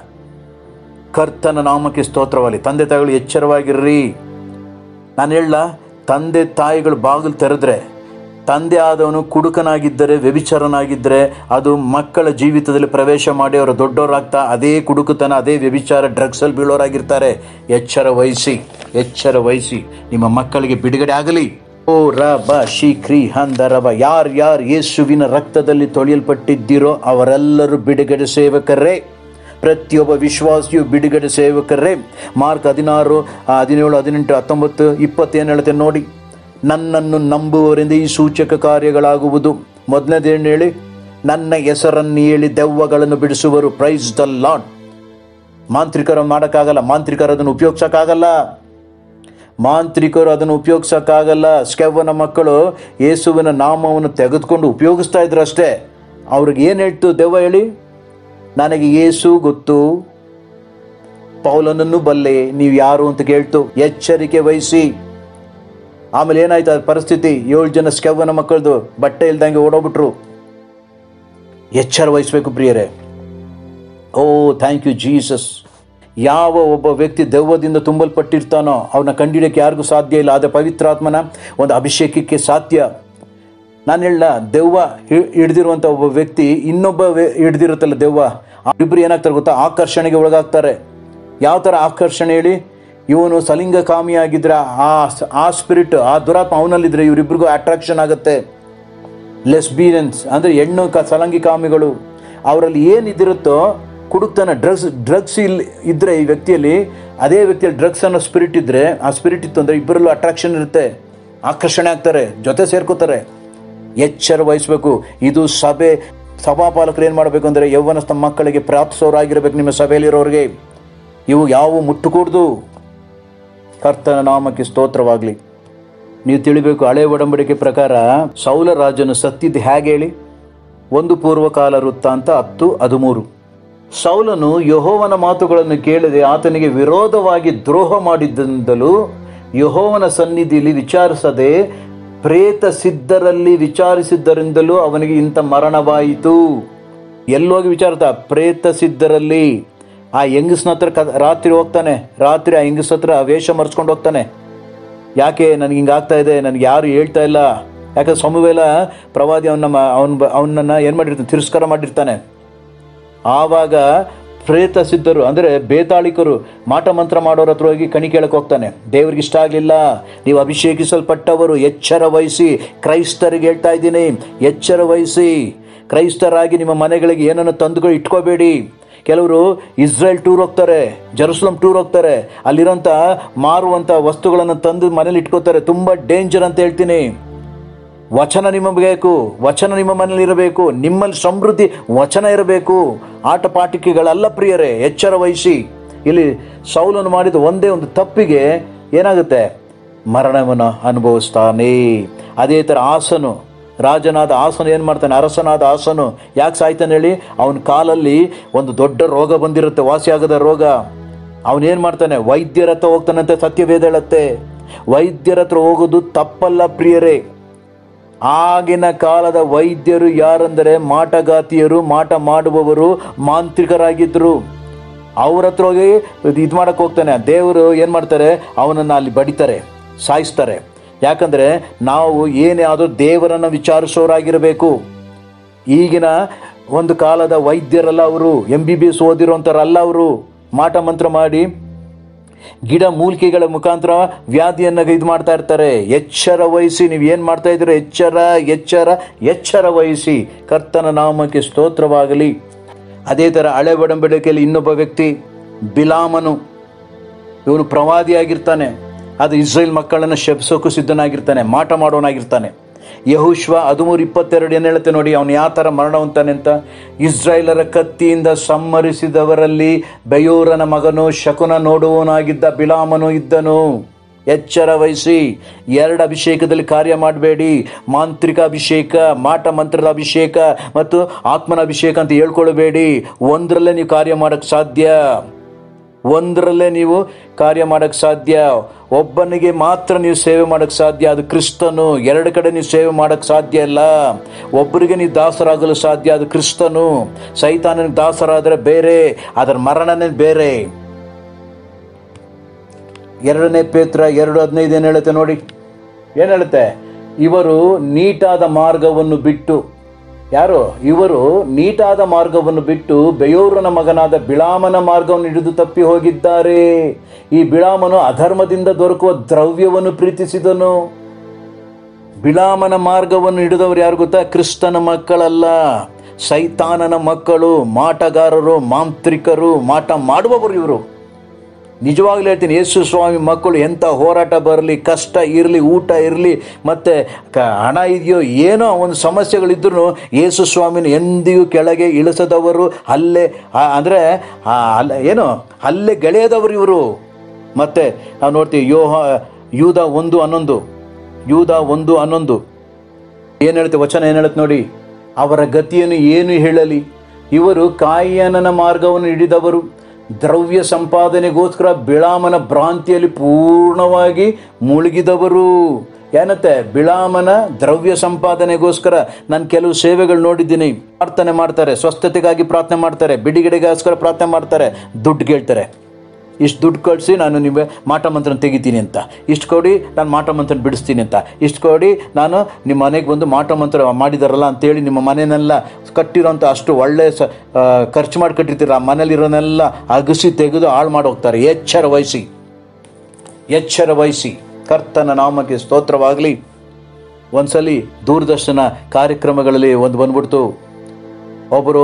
ಕರ್ತನ ನಾಮಕ್ಕೆ ಸ್ತೋತ್ರವಾಗಲಿ ತಂದೆ ತಾಯಿಗಳು ಎಚ್ಚರವಾಗಿರ್ರಿ ನಾನು ಹೇಳ ತಂದೆ ತಾಯಿಗಳು ಬಾಗಿಲು ತೆರೆದ್ರೆ ತಂದೆ ಆದವನು ಕುಡುಕನಾಗಿದ್ದರೆ ವ್ಯಭಿಚಾರನಾಗಿದ್ದರೆ ಅದು ಮಕ್ಕಳ ಜೀವಿತದಲ್ಲಿ ಪ್ರವೇಶ ಮಾಡಿ ಅವರು ದೊಡ್ಡವರಾಗ್ತಾ ಅದೇ ಕುಡುಕತನ ಅದೇ ವ್ಯಭಿಚಾರ ಡ್ರಗ್ಸಲ್ಲಿ ಬೀಳೋರಾಗಿರ್ತಾರೆ ಎಚ್ಚರ ವಹಿಸಿ ಎಚ್ಚರ ವಹಿಸಿ ನಿಮ್ಮ ಮಕ್ಕಳಿಗೆ ಬಿಡುಗಡೆ ಆಗಲಿ ಓ ರ ಬ ಶಿ ಕ್ರಿ ಹಂದ ರಬ ಯಾರು ಯಾರು ಯೇಸುವಿನ ರಕ್ತದಲ್ಲಿ ತೊಳೆಯಲ್ಪಟ್ಟಿದ್ದೀರೋ ಅವರೆಲ್ಲರೂ ಬಿಡುಗಡೆ ಸೇವಕರೇ ಪ್ರತಿಯೊಬ್ಬ ವಿಶ್ವಾಸಿಯು ಬಿಡುಗಡೆ ಸೇವಕರೇ ಮಾರ್ಕ್ ಹದಿನಾರು ಆ, ಹದಿನೇಳು ಹದಿನೆಂಟು ಹತ್ತೊಂಬತ್ತು ಇಪ್ಪತ್ತೇನು ಹೇಳುತ್ತೆ ನೋಡಿ ನನ್ನನ್ನು ನಂಬುವವರಿಂದ ಈ ಸೂಚಕ ಕಾರ್ಯಗಳಾಗುವುದು ಮೊದಲನೇದೇನು ಹೇಳಿ ನನ್ನ ಹೆಸರನ್ನು ಹೇಳಿ ದೆವ್ವಗಳನ್ನು ಬಿಡಿಸುವರು ಪ್ರೈಸ್ ದ ಲಾಡ್ ಮಾಂತ್ರಿಕರು ಮಾಡೋಕ್ಕಾಗಲ್ಲ ಮಾಂತ್ರಿಕರು ಅದನ್ನು ಉಪಯೋಗಿಸೋಕ್ಕಾಗಲ್ಲ ಮಾಂತ್ರಿಕರು ಅದನ್ನು ಉಪಯೋಗಿಸೋಕ್ಕಾಗಲ್ಲ ಸ್ಕೆವ್ವನ ಮಕ್ಕಳು ಯೇಸುವಿನ ನಾಮವನ್ನು ತೆಗೆದುಕೊಂಡು ಉಪಯೋಗಿಸ್ತಾ ಇದ್ರು ಅಷ್ಟೇ ಅವ್ರಿಗೆ ಏನು ಹೇಳ್ತು ದೆವ್ವ ಹೇಳಿ ನನಗೆ ಯೇಸು ಗೊತ್ತು ಪೌಲನನ್ನು ಬಲ್ಲೆ ನೀವು ಯಾರು ಅಂತ ಕೇಳ್ತು ಎಚ್ಚರಿಕೆ ವಹಿಸಿ ಆಮೇಲೆ ಏನಾಯ್ತು ಅದ್ ಪರಿಸ್ಥಿತಿ ಏಳು ಜನ ಸ್ಕೆವ್ವನ ಮಕ್ಕಳದು ಬಟ್ಟೆ ಇಲ್ದಂಗೆ ಓಡೋಗ್ಬಿಟ್ರು ಎಚ್ಚರ ವಹಿಸ್ಬೇಕು ಪ್ರಿಯರೇ ಓ ಥ್ಯಾಂಕ್ ಯು ಜೀಸಸ್ ಯಾವ ಒಬ್ಬ ವ್ಯಕ್ತಿ ದೆವ್ವದಿಂದ ತುಂಬಲ್ಪಟ್ಟಿರ್ತಾನೋ ಅವನ ಕಂಡಿಡಿಯಕ್ಕೆ ಯಾರಿಗೂ ಸಾಧ್ಯ ಇಲ್ಲ ಆದರೆ ಪವಿತ್ರಾತ್ಮನ ಒಂದು ಅಭಿಷೇಕಕ್ಕೆ ಸಾಧ್ಯ ನಾನು ಹೇಳ ದೆವ್ವ ಹಿ- ಹಿಡ್ದಿರುವಂಥ ಒಬ್ಬ ವ್ಯಕ್ತಿ ಇನ್ನೊಬ್ಬ ವ್ಯ- ಹಿಡ್ದಿರುತ್ತಲ್ಲ ದೆವ್ವ ಆ ಇಬ್ರು ಏನಾಗ್ತಾರೆ ಗೊತ್ತಾ ಆಕರ್ಷಣೆಗೆ ಒಳಗಾಗ್ತಾರೆ ಯಾವ ಥರ ಆಕರ್ಷಣೆ ಹೇಳಿ ಇವನು ಸಲಿಂಗ ಕಾಮಿಯಾಗಿದ್ರೆ ಆ ಆ ಸ್ಪಿರಿಟ್ ಆ ದುರಾತ್ಮ ಅವನಲ್ಲಿದ್ರೆ ಇವರಿಬ್ರಿಗೂ ಅಟ್ರಾಕ್ಷನ್ ಆಗುತ್ತೆ ಲೆಸ್ಬೀರಿಯನ್ಸ್ ಅಂದರೆ ಹೆಣ್ಣು ಕ ಸಲಂಗಿ ಕಾಮಿಗಳು ಅವರಲ್ಲಿ ಏನಿದಿರುತ್ತೋ ಕುಡುಕ್ತನ ಡ್ರಗ್ಸ್ ಡ್ರಗ್ಸ್ ಇಲ್ಲಿ ಇದ್ದರೆ ಈ ವ್ಯಕ್ತಿಯಲ್ಲಿ ಅದೇ ವ್ಯಕ್ತಿಯಲ್ಲಿ ಡ್ರಗ್ಸ್ ಅನ್ನೋ ಸ್ಪಿರಿಟ್ ಇದ್ದರೆ ಆ ಸ್ಪಿರಿಟ್ ಇತ್ತು ಅಂದರೆ ಇಬ್ಬರಲ್ಲೂ ಅಟ್ರಾಕ್ಷನ್ ಇರುತ್ತೆ ಆಕರ್ಷಣೆ ಆಗ್ತಾರೆ ಜೊತೆ ಸೇರ್ಕೋತಾರೆ ಎಚ್ಚರ ವಹಿಸಬೇಕು ಇದು ಸಭೆ ಸಭಾಪಾಲಕರು ಏನು ಮಾಡಬೇಕು ಅಂದರೆ ಯೌವನಸ್ಥ ಮಕ್ಕಳಿಗೆ ಪ್ರಾರ್ಥಿಸೋರಾಗಿರ್ಬೇಕು ನಿಮ್ಮ ಸಭೆಯಲ್ಲಿರೋರಿಗೆ ಇವು ಯಾವ ಮುಟ್ಟುಕೂಡ್ದು ಕರ್ತನ ನಾಮಕ್ಕೆ ಸ್ತೋತ್ರವಾಗಲಿ ನೀವು ತಿಳಿಬೇಕು ಹಳೆ ಒಡಂಬಡಿಕೆ ಪ್ರಕಾರ ಸೌಲ ರಾಜನು ಸತ್ತಿದ್ದು ಹೇಗೆ ಹೇಳಿ ಒಂದು ಪೂರ್ವಕಾಲ ವೃತ್ತಾಂತ ಹತ್ತು ಹದಿಮೂರು ಸೌಲನು ಯಹೋವನ ಮಾತುಗಳನ್ನು ಕೇಳದೆ ಆತನಿಗೆ ವಿರೋಧವಾಗಿ ದ್ರೋಹ ಮಾಡಿದ್ದರಿಂದಲೂ ಯಹೋವನ ಸನ್ನಿಧಿಯಲ್ಲಿ ವಿಚಾರಿಸದೆ ಪ್ರೇತ ಸಿದ್ಧರಲ್ಲಿ ವಿಚಾರಿಸಿದ್ದರಿಂದಲೂ ಅವನಿಗೆ ಇಂಥ ಮರಣವಾಯಿತು ಎಲ್ಲೋಗಿ ವಿಚಾರತ ಪ್ರೇತ ಸಿದ್ಧರಲ್ಲಿ ಆ ಹೆಂಗಸ್ನ ಹತ್ರ ಕ ರಾತ್ರಿ ಹೋಗ್ತಾನೆ ರಾತ್ರಿ ಆ ಹೆಂಗಸ್ ಹತ್ರ ವೇಷ ಮರ್ಸ್ಕೊಂಡು ಹೋಗ್ತಾನೆ ಯಾಕೆ ನನಗೆ ಹಿಂಗಾಗ್ತಾ ಇದೆ ನನಗೆ ಯಾರು ಹೇಳ್ತಾ ಇಲ್ಲ ಯಾಕಂದ್ರೆ ಸಮುವೇಲ ಪ್ರವಾದಿ ಅವನ ಅವನ ಅವನನ್ನು ಏನು ಮಾಡಿರ್ತಾನೆ ತಿರಸ್ಕಾರ ಮಾಡಿರ್ತಾನೆ ಆವಾಗ ಪ್ರೇತ ಸಿದ್ಧರು ಅಂದರೆ ಬೇತಾಳಿಕರು ಮಾಟ ಮಂತ್ರ ಮಾಡೋರ ಹತ್ರ ಹೋಗಿ ಕಣಿ ಕೇಳಕ್ಕೆ ಹೋಗ್ತಾನೆ ದೇವ್ರಿಗೆ ಇಷ್ಟ ಆಗಲಿಲ್ಲ ನೀವು ಅಭಿಷೇಕಿಸಲ್ಪಟ್ಟವರು ಎಚ್ಚರ ವಹಿಸಿ ಕ್ರೈಸ್ತರಿಗೆ ಹೇಳ್ತಾ ಇದ್ದೀನಿ ಎಚ್ಚರ ವಹಿಸಿ ಕ್ರೈಸ್ತರಾಗಿ ನಿಮ್ಮ ಮನೆಗಳಿಗೆ ಏನನ್ನು ತಂದುಗಳು ಇಟ್ಕೋಬೇಡಿ ಕೆಲವರು ಇಸ್ರೇಲ್ ಟೂರ್ ಹೋಗ್ತಾರೆ ಜೆರುಸಲಂ ಟೂರ್ ಹೋಗ್ತಾರೆ ಅಲ್ಲಿರೋಂಥ ಮಾರುವಂಥ ವಸ್ತುಗಳನ್ನು ತಂದು ಮನೇಲಿ ಇಟ್ಕೋತಾರೆ ತುಂಬ ಡೇಂಜರ್ ಅಂತ ಹೇಳ್ತೀನಿ ವಚನ ನಿಮ್ಮ ಬೇಕು ವಚನ ನಿಮ್ಮ ಮನೇಲಿ ಇರಬೇಕು ನಿಮ್ಮಲ್ಲಿ ಸಮೃದ್ಧಿ ವಚನ ಇರಬೇಕು ಆಟ ಪಾಟಿಕೆಗಳಲ್ಲ ಪ್ರಿಯರೇ ಎಚ್ಚರ ವಹಿಸಿ ಇಲ್ಲಿ ಸೌಲನ್ನು ಮಾಡಿದ ಒಂದೇ ಒಂದು ತಪ್ಪಿಗೆ ಏನಾಗುತ್ತೆ ಮರಣವನ್ನು ಅನುಭವಿಸ್ತಾನೆ ಅದೇ ಥರ ಆಸನು ರಾಜನಾದ ಆಸನು ಏನು ಮಾಡ್ತಾನೆ ಅರಸನಾದ ಆಸನು ಯಾಕೆ ಸಾಯ್ತಾನೆ ಹೇಳಿ ಅವನ ಕಾಲಲ್ಲಿ ಒಂದು ದೊಡ್ಡ ರೋಗ ಬಂದಿರುತ್ತೆ ವಾಸಿಯಾಗದ ರೋಗ ಅವನೇನು ಮಾಡ್ತಾನೆ ವೈದ್ಯರ ಹತ್ರ ಹೋಗ್ತಾನಂತೆ ಸತ್ಯವೇದ ಹೇಳುತ್ತೆ ವೈದ್ಯರ ಹತ್ರ ಹೋಗೋದು ತಪ್ಪಲ್ಲ ಪ್ರಿಯರೇ ಆಗಿನ ಕಾಲದ ವೈದ್ಯರು ಯಾರಂದರೆ ಮಾಟಗಾತಿಯರು ಮಾಟ ಮಾಡುವವರು ಮಾಂತ್ರಿಕರಾಗಿದ್ದರು ಅವ್ರ ಹತ್ರ ಹೋಗಿ ಇದು ಮಾಡಕ್ಕೆ ಹೋಗ್ತಾನೆ ದೇವರು ಏನು ಮಾಡ್ತಾರೆ ಅವನನ್ನು ಅಲ್ಲಿ ಬಡಿತಾರೆ ಸಾಯಿಸ್ತಾರೆ ಯಾಕಂದರೆ ನಾವು ಏನೇ ಆದರೂ ದೇವರನ್ನು ವಿಚಾರಿಸೋರಾಗಿರಬೇಕು ಈಗಿನ ಒಂದು ಕಾಲದ ವೈದ್ಯರಲ್ಲ ಅವರು ಎಂ ಬಿ ಬಿ ಎಸ್ ಓದಿರೋಂಥವ್ರಲ್ಲ ಅವರು ಮಾಟ ಮಂತ್ರ ಮಾಡಿ ಗಿಡ ಮೂಲಿಕೆಗಳ ಮುಖಾಂತರ ವ್ಯಾಧಿಯನ್ನು ಇದು ಮಾಡ್ತಾ ಇರ್ತಾರೆ ಎಚ್ಚರ ವಹಿಸಿ ನೀವು ಏನು ಮಾಡ್ತಾ ಇದ್ದೀರೋ ಎಚ್ಚರ ಎಚ್ಚರ ಎಚ್ಚರ ವಹಿಸಿ ಕರ್ತನ ನಾಮಕ್ಕೆ ಸ್ತೋತ್ರವಾಗಲಿ ಅದೇ ಥರ ಹಳೆ ಒಡಂಬಡಿಕೆಯಲ್ಲಿ ಇನ್ನೊಬ್ಬ ವ್ಯಕ್ತಿ ಬಿಲಾಮನು ಇವನು ಪ್ರವಾದಿಯಾಗಿರ್ತಾನೆ ಅದು ಇಸ್ರೇಲ್ ಮಕ್ಕಳನ್ನು ಶಪಿಸೋಕ್ಕೂ ಸಿದ್ಧನಾಗಿರ್ತಾನೆ ಮಾಟ ಮಾಡೋನಾಗಿರ್ತಾನೆ ಯಹುಶ್ವ ಹದಿಮೂರು ಇಪ್ಪತ್ತೆರಡು ಏನು ಹೇಳುತ್ತೆ ನೋಡಿ ಅವನು ಯಾವ ಥರ ಮರಣ ಹೊಂತಾನೆ ಅಂತ ಇಸ್ರಾಯೇಲರ ಕತ್ತಿಯಿಂದ ಸಂಹರಿಸಿದವರಲ್ಲಿ ಬಯೋರನ ಮಗನು ಶಕುನ ನೋಡುವವನಾಗಿದ್ದ ಬಿಲಾಮನು ಇದ್ದನು ಎಚ್ಚರ ವಹಿಸಿ ಎರಡು ಅಭಿಷೇಕದಲ್ಲಿ ಕಾರ್ಯ ಮಾಡಬೇಡಿ ಮಾಂತ್ರಿಕ ಅಭಿಷೇಕ ಮಾಟ ಮಂತ್ರದ ಅಭಿಷೇಕ ಮತ್ತು ಆತ್ಮನ ಅಭಿಷೇಕ ಅಂತ ಹೇಳ್ಕೊಳ್ಬೇಡಿ ಒಂದರಲ್ಲೇ ನೀವು ಕಾರ್ಯ ಮಾಡೋಕ್ಕೆ ಸಾಧ್ಯ ಒಂದರಲ್ಲೇ ನೀವು ಕಾರ್ಯ ಮಾಡೋಕ್ಕೆ ಸಾಧ್ಯ ಒಬ್ಬನಿಗೆ ಮಾತ್ರ ನೀವು ಸೇವೆ ಮಾಡೋಕ್ಕೆ ಸಾಧ್ಯ ಅದು ಕ್ರಿಸ್ತನು ಎರಡು ಕಡೆ ನೀವು ಸೇವೆ ಮಾಡೋಕ್ಕೆ ಸಾಧ್ಯ ಇಲ್ಲ ಒಬ್ಬರಿಗೆ ನೀವು ದಾಸರಾಗಲು ಸಾಧ್ಯ ಅದು ಕ್ರಿಸ್ತನು ಸೈತಾನನಿಗೆ ದಾಸರಾದರೆ ಬೇರೆ ಅದರ ಮರಣನೇ ಬೇರೆ ಎರಡನೇ ಪೇತ್ರ ಎರಡು ಹದಿನೈದು ಏನು ಹೇಳುತ್ತೆ ನೋಡಿ ಏನು ಹೇಳುತ್ತೆ ಇವರು ನೀಟಾದ ಮಾರ್ಗವನ್ನು ಬಿಟ್ಟು ಯಾರು ಇವರು ನೀಟಾದ ಮಾರ್ಗವನ್ನು ಬಿಟ್ಟು ಬೆಯೋರನ ಮಗನಾದ ಬಿಳಾಮನ ಮಾರ್ಗವನ್ನು ಹಿಡಿದು ತಪ್ಪಿ ಹೋಗಿದ್ದಾರೆ ಈ ಬಿಳಾಮನು ಅಧರ್ಮದಿಂದ ದೊರಕುವ ದ್ರವ್ಯವನ್ನು ಪ್ರೀತಿಸಿದನು ಬಿಳಾಮನ ಮಾರ್ಗವನ್ನು ಹಿಡಿದವರು ಯಾರು ಗೊತ್ತಾ ಕ್ರಿಸ್ತನ ಮಕ್ಕಳಲ್ಲ ಸೈತಾನನ ಮಕ್ಕಳು ಮಾಟಗಾರರು ಮಾಂತ್ರಿಕರು ಮಾಟ ಮಾಡುವವರು ಇವರು ನಿಜವಾಗ್ಲೂ ಹೇಳ್ತೀನಿ ಯೇಸು ಸ್ವಾಮಿ ಮಕ್ಕಳು ಎಂಥ ಹೋರಾಟ ಬರಲಿ ಕಷ್ಟ ಇರಲಿ ಊಟ ಇರಲಿ ಮತ್ತು ಕ ಹಣ ಇದೆಯೋ ಏನೋ ಒಂದು ಸಮಸ್ಯೆಗಳಿದ್ರೂ ಯೇಸು ಸ್ವಾಮಿನ ಎಂದಿಗೂ ಕೆಳಗೆ ಇಳಿಸದವರು ಅಲ್ಲೇ ಅಂದರೆ ಅಲ್ಲ ಏನು ಅಲ್ಲೇ ಗೆಳೆಯದವರು ಇವರು ಮತ್ತು ನಾವು ನೋಡ್ತೀವಿ ಯೋಹ ಯೂದ ಒಂದು ಹನ್ನೊಂದು ಯೂದ ಒಂದು ಹನ್ನೊಂದು ಏನು ಹೇಳುತ್ತೆ ವಚನ ಏನು ಹೇಳುತ್ತೆ ನೋಡಿ ಅವರ ಗತಿಯನ್ನು ಏನು ಹೇಳಲಿ ಇವರು ಕಾಯನನ ಮಾರ್ಗವನ್ನು ಹಿಡಿದವರು ದ್ರವ್ಯ ಸಂಪಾದನೆಗೋಸ್ಕರ ಬಿಳಾಮನ ಭ್ರಾಂತಿಯಲ್ಲಿ ಪೂರ್ಣವಾಗಿ ಮುಳುಗಿದವರು ಏನತ್ತೆ ಬಿಳಾಮನ ದ್ರವ್ಯ ಸಂಪಾದನೆಗೋಸ್ಕರ ನಾನು ಕೆಲವು ಸೇವೆಗಳು ನೋಡಿದ್ದೀನಿ ಪ್ರಾರ್ಥನೆ ಮಾಡ್ತಾರೆ ಸ್ವಸ್ಥತೆಗಾಗಿ ಪ್ರಾರ್ಥನೆ ಮಾಡ್ತಾರೆ ಬಿಡಿಗಡೆಗೋಸ್ಕರ ಪ್ರಾರ್ಥನೆ ಮಾಡ್ತಾರೆ ದುಡ್ಡು ಕೇಳ್ತಾರೆ ಇಷ್ಟು ದುಡ್ಡು ಕಳಿಸಿ ನಾನು ನಿಮಗೆ ಮಾಟ ಮಂತ್ರನ ತೆಗಿತೀನಿ ಅಂತ ಇಷ್ಟು ಕೊಡಿ ನಾನು ಮಾಟ ಮಂತ್ರನ ಬಿಡಿಸ್ತೀನಿ ಅಂತ ಇಷ್ಟು ಕೊಡಿ ನಾನು ನಿಮ್ಮ ಮನೆಗೆ ಬಂದು ಮಾಟ ಮಂತ್ರ ಮಾಡಿದಾರಲ್ಲ ಅಂತೇಳಿ ನಿಮ್ಮ ಮನೆಯನ್ನೆಲ್ಲ ಕಟ್ಟಿರೋಂಥ ಅಷ್ಟು ಒಳ್ಳೆ ಸ ಆ, ಖರ್ಚು ಮಾಡಿ ಕಟ್ಟಿರ್ತೀರ ಆ ಮನೇಲಿರೋನೆಲ್ಲ ಅಗಸಿ ತೆಗೆದು ಹಾಳು ಮಾಡಿ ಹೋಗ್ತಾರೆ ಎಚ್ಚರ ವಹಿಸಿ ಎಚ್ಚರ ವಹಿಸಿ ಕರ್ತನ ನಾಮಕ್ಕೆ ಸ್ತೋತ್ರವಾಗಲಿ ಒಂದ್ಸಲಿ ದೂರದರ್ಶನ ಕಾರ್ಯಕ್ರಮಗಳಲ್ಲಿ ಒಂದು ಬಂದ್ಬಿಡ್ತು ಒಬ್ಬರು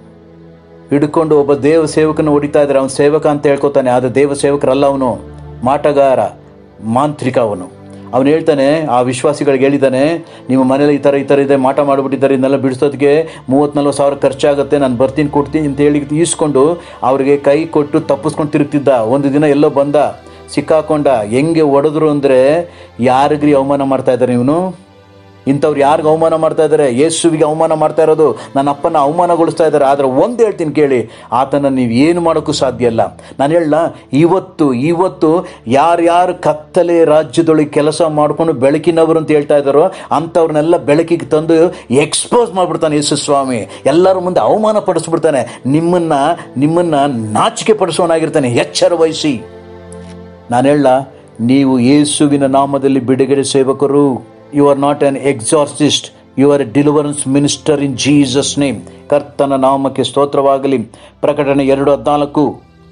ಹಿಡ್ಕೊಂಡು ಒಬ್ಬ ದೇವ ಸೇವಕನ ಹೊಡಿತಾ ಇದ್ದಾರೆ ಅವನು ಸೇವಕ ಅಂತ ಹೇಳ್ಕೊತಾನೆ ಆದರೆ ದೇವ ಸೇವಕರಲ್ಲ ಅವನು ಮಾಟಗಾರ ಮಾಂತ್ರಿಕ ಅವನು ಅವನು ಹೇಳ್ತಾನೆ ಆ ವಿಶ್ವಾಸಿಗಳಿಗೆ ಹೇಳಿದ್ದಾನೆ ನಿಮ್ಮ ಮನೇಲಿ ಈ ಥರ ಈ ಥರ ಇದೆ ಮಾಟ ಮಾಡಿಬಿಟ್ಟಿದ್ದಾರೆ ಇದನ್ನೆಲ್ಲ ಬಿಡಿಸೋದಕ್ಕೆ ಮೂವತ್ತು ನಲ್ವತ್ತು ಸಾವಿರ ಖರ್ಚಾಗುತ್ತೆ ನಾನು ಬರ್ತೀನಿ ಕೊಡ್ತೀನಿ ಅಂತ ಹೇಳಿ ಈಸ್ಕೊಂಡು ಅವ್ರಿಗೆ ಕೈ ಕೊಟ್ಟು ತಪ್ಪಿಸ್ಕೊಂಡು ತಿರುಗ್ತಿದ್ದ ಒಂದು ದಿನ ಎಲ್ಲೋ ಬಂದ ಸಿಕ್ಕಾಕೊಂಡ ಹೆಂಗೆ ಹೊಡೆದ್ರು ಅಂದರೆ ಯಾರಿಗ್ರಿ ಅವಮಾನ ಮಾಡ್ತಾ ಇದ್ದಾರೆ ಇವನು ಇಂಥವ್ರು ಯಾರಿಗೆ ಅವಮಾನ ಮಾಡ್ತಾ ಇದ್ದಾರೆ ಯೇಸುವಿಗೆ ಅವಮಾನ ಮಾಡ್ತಾ ಇರೋದು ನನ್ನ ಅಪ್ಪನ ಅವಮಾನಗೊಳಿಸ್ತಾ ಇದ್ದಾರೆ ಆದರೆ ಒಂದು ಹೇಳ್ತೀನಿ ಕೇಳಿ ಆತನ ನೀವು ಏನು ಮಾಡೋಕ್ಕೂ ಸಾಧ್ಯ ಇಲ್ಲ ನಾನು ಹೇಳ ಇವತ್ತು ಇವತ್ತು ಯಾರ್ಯಾರು ಕತ್ತಲೆ ರಾಜ್ಯದೊಳಗೆ ಕೆಲಸ ಮಾಡಿಕೊಂಡು ಬೆಳಕಿನವರು ಅಂತ ಹೇಳ್ತಾ ಇದ್ದಾರೋ ಅಂಥವ್ರನ್ನೆಲ್ಲ ಬೆಳಕಿಗೆ ತಂದು ಎಕ್ಸ್ಪೋಸ್ ಮಾಡಿಬಿಡ್ತಾನೆ ಯೇಸು ಸ್ವಾಮಿ ಎಲ್ಲರ ಮುಂದೆ ಅವಮಾನ ಪಡಿಸ್ಬಿಡ್ತಾನೆ ನಿಮ್ಮನ್ನ ನಿಮ್ಮನ್ನ ನಾಚಿಕೆ ಪಡಿಸೋನಾಗಿರ್ತಾನೆ ಎಚ್ಚರ ವಹಿಸಿ ನಾನು ಹೇಳ ನೀವು ಯೇಸುವಿನ ನಾಮದಲ್ಲಿ ಬಿಡುಗಡೆ ಸೇವಕರು you are not an exorcist you are a deliverance minister in Jesus name ಕರ್ತನ ನಾಮಕ್ಕೆ ಸ್ತೋತ್ರವಾಗಲಿ ಪ್ರಕಟಣೆ ಎರಡು ಹದಿನಾಲ್ಕು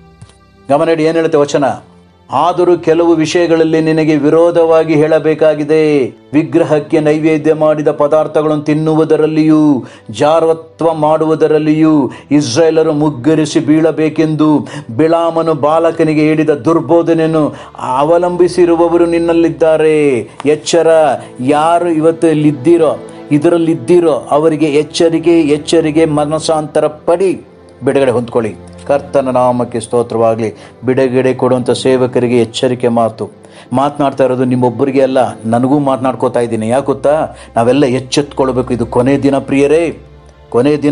ಗಮನಡಿ ಏನು ಹೇಳುತ್ತೆ ವಚನ ಆದರೂ ಕೆಲವು ವಿಷಯಗಳಲ್ಲಿ ನಿನಗೆ ವಿರೋಧವಾಗಿ ಹೇಳಬೇಕಾಗಿದೆ ವಿಗ್ರಹಕ್ಕೆ ನೈವೇದ್ಯ ಮಾಡಿದ ಪದಾರ್ಥಗಳನ್ನು ತಿನ್ನುವುದರಲ್ಲಿಯೂ ಜಾರತ್ವ ಮಾಡುವುದರಲ್ಲಿಯೂ ಇಸ್ರಾಯೇಲರು ಮುಗ್ಗರಿಸಿ ಬೀಳಬೇಕೆಂದು ಬಿಳಾಮನು ಬಾಲಕನಿಗೆ ಹೇಳಿದ ದುರ್ಬೋಧನೆಯನ್ನು ಅವಲಂಬಿಸಿರುವವರು ನಿನ್ನಲ್ಲಿದ್ದಾರೆ ಎಚ್ಚರ ಯಾರು ಇವತ್ತು ಇಲ್ಲಿದ್ದೀರೋ ಇದರಲ್ಲಿದ್ದೀರೋ ಅವರಿಗೆ ಎಚ್ಚರಿಕೆ ಎಚ್ಚರಿಕೆ ಮನಸಾಂತರ ಪಡಿ ಬಿಡುಗಡೆ ಹೊಂದ್ಕೊಳ್ಳಿ ಕರ್ತನ ನಾಮಕ್ಕೆ ಸ್ತೋತ್ರವಾಗಲಿ ಬಿಡುಗಡೆ ಕೊಡುವಂಥ ಸೇವಕರಿಗೆ ಎಚ್ಚರಿಕೆ ಮಾತು ಮಾತನಾಡ್ತಾ ಇರೋದು ನಿಮ್ಮೊಬ್ಬರಿಗೆ ಅಲ್ಲ ನನಗೂ ಮಾತನಾಡ್ಕೋತಾ ಇದ್ದೀನಿ ಯಾಕೆ ಗೊತ್ತಾ ನಾವೆಲ್ಲ ಎಚ್ಚೆತ್ಕೊಳ್ಬೇಕು ಇದು ಕೊನೆ ದಿನ ಪ್ರಿಯರೇ ಕೊನೆ ದಿನ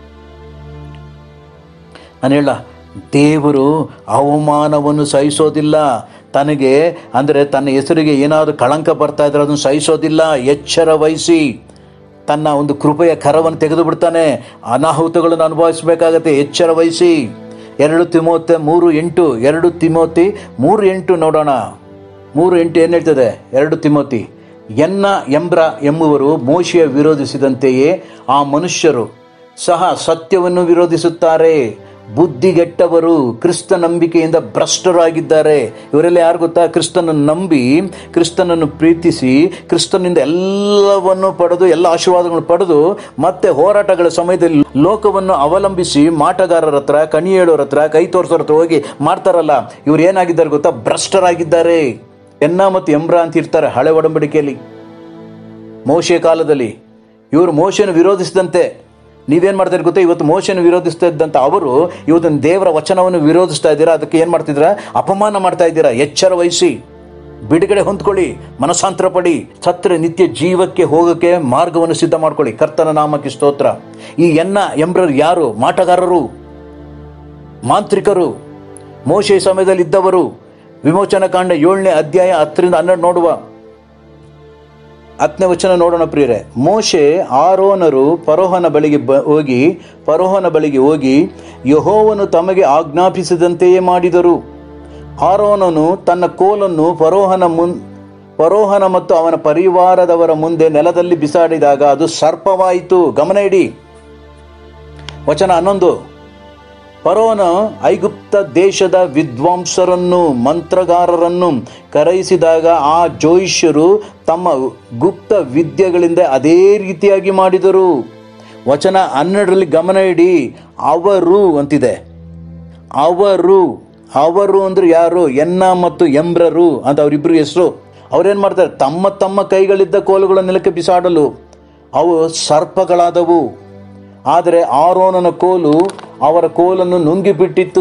ನಾನು ಹೇಳ ದೇವರು ಅವಮಾನವನ್ನು ಸಹಿಸೋದಿಲ್ಲ ತನಗೆ ಅಂದರೆ ತನ್ನ ಹೆಸರಿಗೆ ಏನಾದರೂ ಕಳಂಕ ಬರ್ತಾ ಇದ್ರೆ ಅದನ್ನು ಸಹಿಸೋದಿಲ್ಲ ಎಚ್ಚರ ವಹಿಸಿ ತನ್ನ ಒಂದು ಕೃಪೆಯ ಕರವನ್ನು ತೆಗೆದು ಬಿಡ್ತಾನೆ ಅನಾಹುತಗಳನ್ನು ಅನುಭವಿಸಬೇಕಾಗತ್ತೆ ಎಚ್ಚರ ವಹಿಸಿ ಎರಡು ತಿಮೋತೆ ಮೂರು ಎಂಟು ಎರಡು ತಿಮೋತಿ ಮೂರು ಎಂಟು ನೋಡೋಣ ಮೂರು ಎಂಟು ಏನು ಹೇಳ್ತದೆ ಎರಡು ತಿಮೋತಿ ಎನ್ನ ಎಂಬ್ರ ಎಂಬುವರು ಮೋಶೆಯ ವಿರೋಧಿಸಿದಂತೆಯೇ ಆ ಮನುಷ್ಯರು ಸಹ ಸತ್ಯವನ್ನು ವಿರೋಧಿಸುತ್ತಾರೆ ಬುದ್ಧಿಗೆಟ್ಟವರು ಕ್ರಿಸ್ತ ನಂಬಿಕೆಯಿಂದ ಭ್ರಷ್ಟರಾಗಿದ್ದಾರೆ ಇವರೆಲ್ಲ ಯಾರು ಗೊತ್ತಾ ಕ್ರಿಸ್ತನನ್ನು ನಂಬಿ ಕ್ರಿಸ್ತನನ್ನು ಪ್ರೀತಿಸಿ ಕ್ರಿಸ್ತನಿಂದ ಎಲ್ಲವನ್ನು ಪಡೆದು ಎಲ್ಲ ಆಶೀರ್ವಾದಗಳನ್ನು ಪಡೆದು ಮತ್ತೆ ಹೋರಾಟಗಳ ಸಮಯದಲ್ಲಿ ಲೋಕವನ್ನು ಅವಲಂಬಿಸಿ ಮಾಟಗಾರರ ಹತ್ರ ಕಣಿ ಹೇಳೋರ ಹತ್ರ ಕೈ ತೋರಿಸೋರ ಹತ್ರ ಹೋಗಿ ಮಾಡ್ತಾರಲ್ಲ ಇವ್ರು ಏನಾಗಿದ್ದಾರೆ ಗೊತ್ತಾ ಭ್ರಷ್ಟರಾಗಿದ್ದಾರೆ ಎನ್ನ ಮತ್ತು ಎಂಬ್ರ ಅಂತ ಇರ್ತಾರೆ ಹಳೆ ಒಡಂಬಡಿಕೆಯಲ್ಲಿ ಮೋಶೆ ಕಾಲದಲ್ಲಿ ಇವರು ಮೋಶೆನ ವಿರೋಧಿಸಿದಂತೆ ನೀವೇನು ಮಾಡ್ತಾರೆ ಗೊತ್ತಾ ಇವತ್ತು ಮೋಶೆನ ವಿರೋಧಿಸ್ತಾ ಇದ್ದಂಥ ಅವರು ಇವತ್ತು ದೇವರ ವಚನವನ್ನು ವಿರೋಧಿಸ್ತಾ ಇದ್ದೀರಾ ಅದಕ್ಕೆ ಏನು ಮಾಡ್ತಿದ್ದೀರಾ ಅಪಮಾನ ಮಾಡ್ತಾ ಇದ್ದೀರಾ ಎಚ್ಚರ ವಹಿಸಿ ಬಿಡುಗಡೆ ಹೊಂದ್ಕೊಳ್ಳಿ ಮನಸ್ಸಾಂತರ ಪಡಿ ಸತ್ರ ನಿತ್ಯ ಜೀವಕ್ಕೆ ಹೋಗಕ್ಕೆ ಮಾರ್ಗವನ್ನು ಸಿದ್ಧ ಮಾಡ್ಕೊಳ್ಳಿ ಕರ್ತನ ನಾಮಕ್ಕೆ ಸ್ತೋತ್ರ ಈ ಎನ್ನ ಎಂಬ್ರರು ಯಾರು ಮಾಟಗಾರರು ಮಾಂತ್ರಿಕರು ಮೋಶೆ ಸಮಯದಲ್ಲಿ ಇದ್ದವರು ವಿಮೋಚನ ಕಾಂಡ ಏಳನೇ ಅಧ್ಯಾಯ ಹತ್ತರಿಂದ ಹನ್ನೆರಡು ನೋಡುವ ಹತ್ತನೇ ವಚನ ನೋಡೋಣ ಪ್ರಿಯರೇ ಮೋಶೆ ಆರೋನರು ಪರೋಹನ ಬಳಿಗೆ ಬ ಹೋಗಿ ಪರೋಹನ ಬಳಿಗೆ ಹೋಗಿ ಯಹೋವನು ತಮಗೆ ಆಜ್ಞಾಪಿಸಿದಂತೆಯೇ ಮಾಡಿದರು ಆರೋನನು ತನ್ನ ಕೋಲನ್ನು ಫರೋಹನ ಮುನ್ ಫರೋಹನ ಮತ್ತು ಅವನ ಪರಿವಾರದವರ ಮುಂದೆ ನೆಲದಲ್ಲಿ ಬಿಸಾಡಿದಾಗ ಅದು ಸರ್ಪವಾಯಿತು ಗಮನ ಇಡಿ ವಚನ ಹನ್ನೊಂದು ಫರೋನ ಐಗುಪ್ತ ದೇಶದ ವಿದ್ವಾಂಸರನ್ನು ಮಂತ್ರಗಾರರನ್ನು ಕರೆಯಿಸಿದಾಗ ಆ ಜೋಯಿಷ್ಯರು ತಮ್ಮ ಗುಪ್ತ ವಿದ್ಯೆಗಳಿಂದ ಅದೇ ರೀತಿಯಾಗಿ ಮಾಡಿದರು ವಚನ ಹನ್ನೆರಡರಲ್ಲಿ ಗಮನ ಇಡಿ ಅವರು ಅಂತಿದೆ ಅವರು ಅವರು ಅಂದ್ರೆ ಯಾರು ಎನ್ನ ಮತ್ತು ಎಂಬ್ರರು ಅಂತ ಅವರಿಬ್ಬರು ಹೆಸರು ಅವ್ರೇನು ಮಾಡ್ತಾರೆ ತಮ್ಮ ತಮ್ಮ ಕೈಗಳಿದ್ದ ಕೋಲುಗಳ ನೆಲಕ್ಕೆ ಬಿಸಾಡಲು ಅವು ಸರ್ಪಗಳಾದವು ಆದರೆ ಆರೋನನ ಕೋಲು ಅವರ ಕೋಲನ್ನು ನುಂಗಿಬಿಟ್ಟಿತ್ತು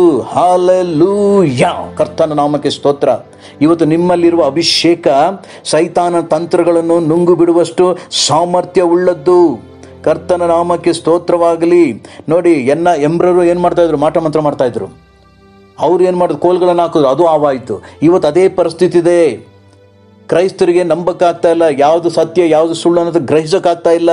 ಹಾಲೆಲೂಯ ಕರ್ತನ ನಾಮಕ್ಕೆ ಸ್ತೋತ್ರ ಇವತ್ತು ನಿಮ್ಮಲ್ಲಿರುವ ಅಭಿಷೇಕ ಸೈತಾನ ತಂತ್ರಗಳನ್ನು ನುಂಗು ಬಿಡುವಷ್ಟು ಸಾಮರ್ಥ್ಯವುಳ್ಳದ್ದು ಕರ್ತನ ನಾಮಕ್ಕೆ ಸ್ತೋತ್ರವಾಗಲಿ ನೋಡಿ ಎನ್ನ ಎಂಬ್ರರು ಏನು ಮಾಡ್ತಾ ಇದ್ರು ಮಾಟ ಮಂತ್ರ ಮಾಡ್ತಾ ಇದ್ರು ಅವ್ರು ಏನು ಮಾಡಿದ್ರು ಕೋಲ್ಗಳನ್ನು ಹಾಕಿದ್ರು ಅದು ಆವಾಯಿತು ಇವತ್ತು ಅದೇ ಪರಿಸ್ಥಿತಿ ಇದೆ ಕ್ರೈಸ್ತರಿಗೆ ನಂಬಕ್ಕಾಗ್ತಾ ಇಲ್ಲ ಯಾವುದು ಸತ್ಯ ಯಾವುದು ಸುಳ್ಳು ಅನ್ನೋದು ಗ್ರಹಿಸೋಕ್ಕಾಗ್ತಾ ಇಲ್ಲ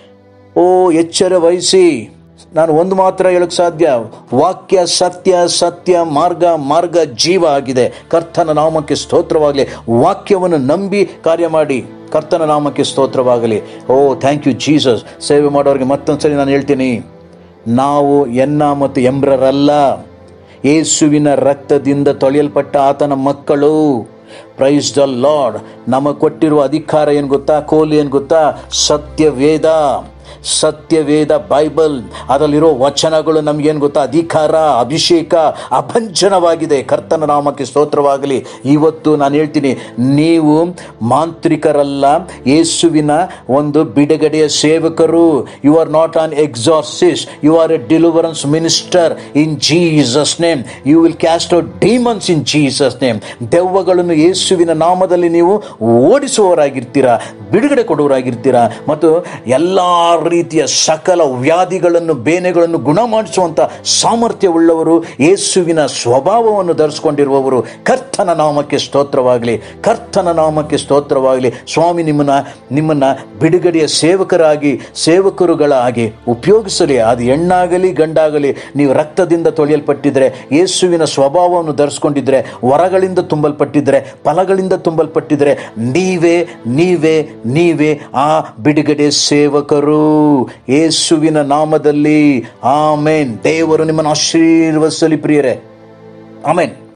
ಓ ಎಚ್ಚರ ವಹಿಸಿ ನಾನು ಒಂದು ಮಾತ್ರ ಹೇಳಕ್ ಸಾಧ್ಯ ವಾಕ್ಯ ಸತ್ಯ ಸತ್ಯ ಮಾರ್ಗ ಮಾರ್ಗ ಜೀವ ಆಗಿದೆ ಕರ್ತನ ನಾಮಕ್ಕೆ ಸ್ತೋತ್ರವಾಗಲಿ ವಾಕ್ಯವನ್ನು ನಂಬಿ ಕಾರ್ಯ ಮಾಡಿ ಕರ್ತನ ನಾಮಕ್ಕೆ ಸ್ತೋತ್ರವಾಗಲಿ ಓ ಥ್ಯಾಂಕ್ ಯು ಜೀಸಸ್ ಸೇವೆ ಮಾಡೋರಿಗೆ ಮತ್ತೊಂದ್ಸರಿ ನಾನು ಹೇಳ್ತೀನಿ ನಾವು ಎನ್ನ ಮತ್ತು ಎಂಬ್ರರಲ್ಲ ಯೇಸುವಿನ ರಕ್ತದಿಂದ ತೊಳೆಯಲ್ಪಟ್ಟ ಆತನ ಮಕ್ಕಳು ಪ್ರೈಸ್ ದ ಲಾರ್ಡ್ ನಮಗೆ ಕೊಟ್ಟಿರುವ ಅಧಿಕಾರ ಏನು ಗೊತ್ತಾ ಕೋಲು ಏನು ಗೊತ್ತಾ ಸತ್ಯವೇದ ಸತ್ಯವೇದ ಬೈಬಲ್ ಅದರಲ್ಲಿರೋ ವಚನಗಳು ನಮಗೇನು ಗೊತ್ತಾ ಅಧಿಕಾರ ಅಭಿಷೇಕ ಅಭಂಜನವಾಗಿದೆ ಕರ್ತನ ನಾಮಕ್ಕೆ ಸ್ತೋತ್ರವಾಗಲಿ ಇವತ್ತು ನಾನು ಹೇಳ್ತೀನಿ ನೀವು ಮಾಂತ್ರಿಕರಲ್ಲ ಯೇಸುವಿನ ಒಂದು ಬಿಡುಗಡೆಯ ಸೇವಕರು you are not an exorcist you are a deliverance minister in Jesus name you will cast out demons in Jesus name ದೆವ್ವಗಳನ್ನು ಯೇಸುವಿನ ನಾಮದಲ್ಲಿ ನೀವು ಓಡಿಸುವವರಾಗಿರ್ತೀರಾ ಬಿಡುಗಡೆ ಕೊಡುವವರಾಗಿರ್ತೀರಾ ಮತ್ತು ಎಲ್ಲ ರೀತಿಯ ಸಕಲ ವ್ಯಾಧಿಗಳನ್ನು ಬೇನೆಗಳನ್ನು ಗುಣ ಮಾಡಿಸುವಂಥ ಸಾಮರ್ಥ್ಯವುಳ್ಳವರು ಯೇಸುವಿನ ಸ್ವಭಾವವನ್ನು ಧರಿಸ್ಕೊಂಡಿರುವವರು ಕರ್ತನ ನಾಮಕ್ಕೆ ಸ್ತೋತ್ರವಾಗಲಿ ಕರ್ತನ ನಾಮಕ್ಕೆ ಸ್ತೋತ್ರವಾಗಲಿ ಸ್ವಾಮಿ ನಿಮ್ಮನ್ನ ನಿಮ್ಮನ್ನ ಬಿಡುಗಡೆಯ ಸೇವಕರಾಗಿ ಸೇವಕರುಗಳಾಗಿ ಉಪಯೋಗಿಸಲಿ ಅದು ಹೆಣ್ಣಾಗಲಿ ಗಂಡಾಗಲಿ ನೀವು ರಕ್ತದಿಂದ ತೊಳೆಯಲ್ಪಟ್ಟಿದ್ರೆ ಯೇಸುವಿನ ಸ್ವಭಾವವನ್ನು ಧರಿಸ್ಕೊಂಡಿದ್ರೆ ವರಗಳಿಂದ ತುಂಬಲ್ಪಟ್ಟಿದ್ರೆ ಫಲಗಳಿಂದ ತುಂಬಲ್ಪಟ್ಟಿದ್ರೆ ನೀವೇ ನೀವೇ ನೀವೇ ಆ ಬಿಡುಗಡೆ ಸೇವಕರು ಯೇಸುವಿನ ನಾಮದಲ್ಲಿ ಆಮೇನ್ ದೇವರು ನಿಮ್ಮನ್ನು ಆಶೀರ್ವದಿಸಲಿ ಪ್ರಿಯರೇ ಆಮೇನ್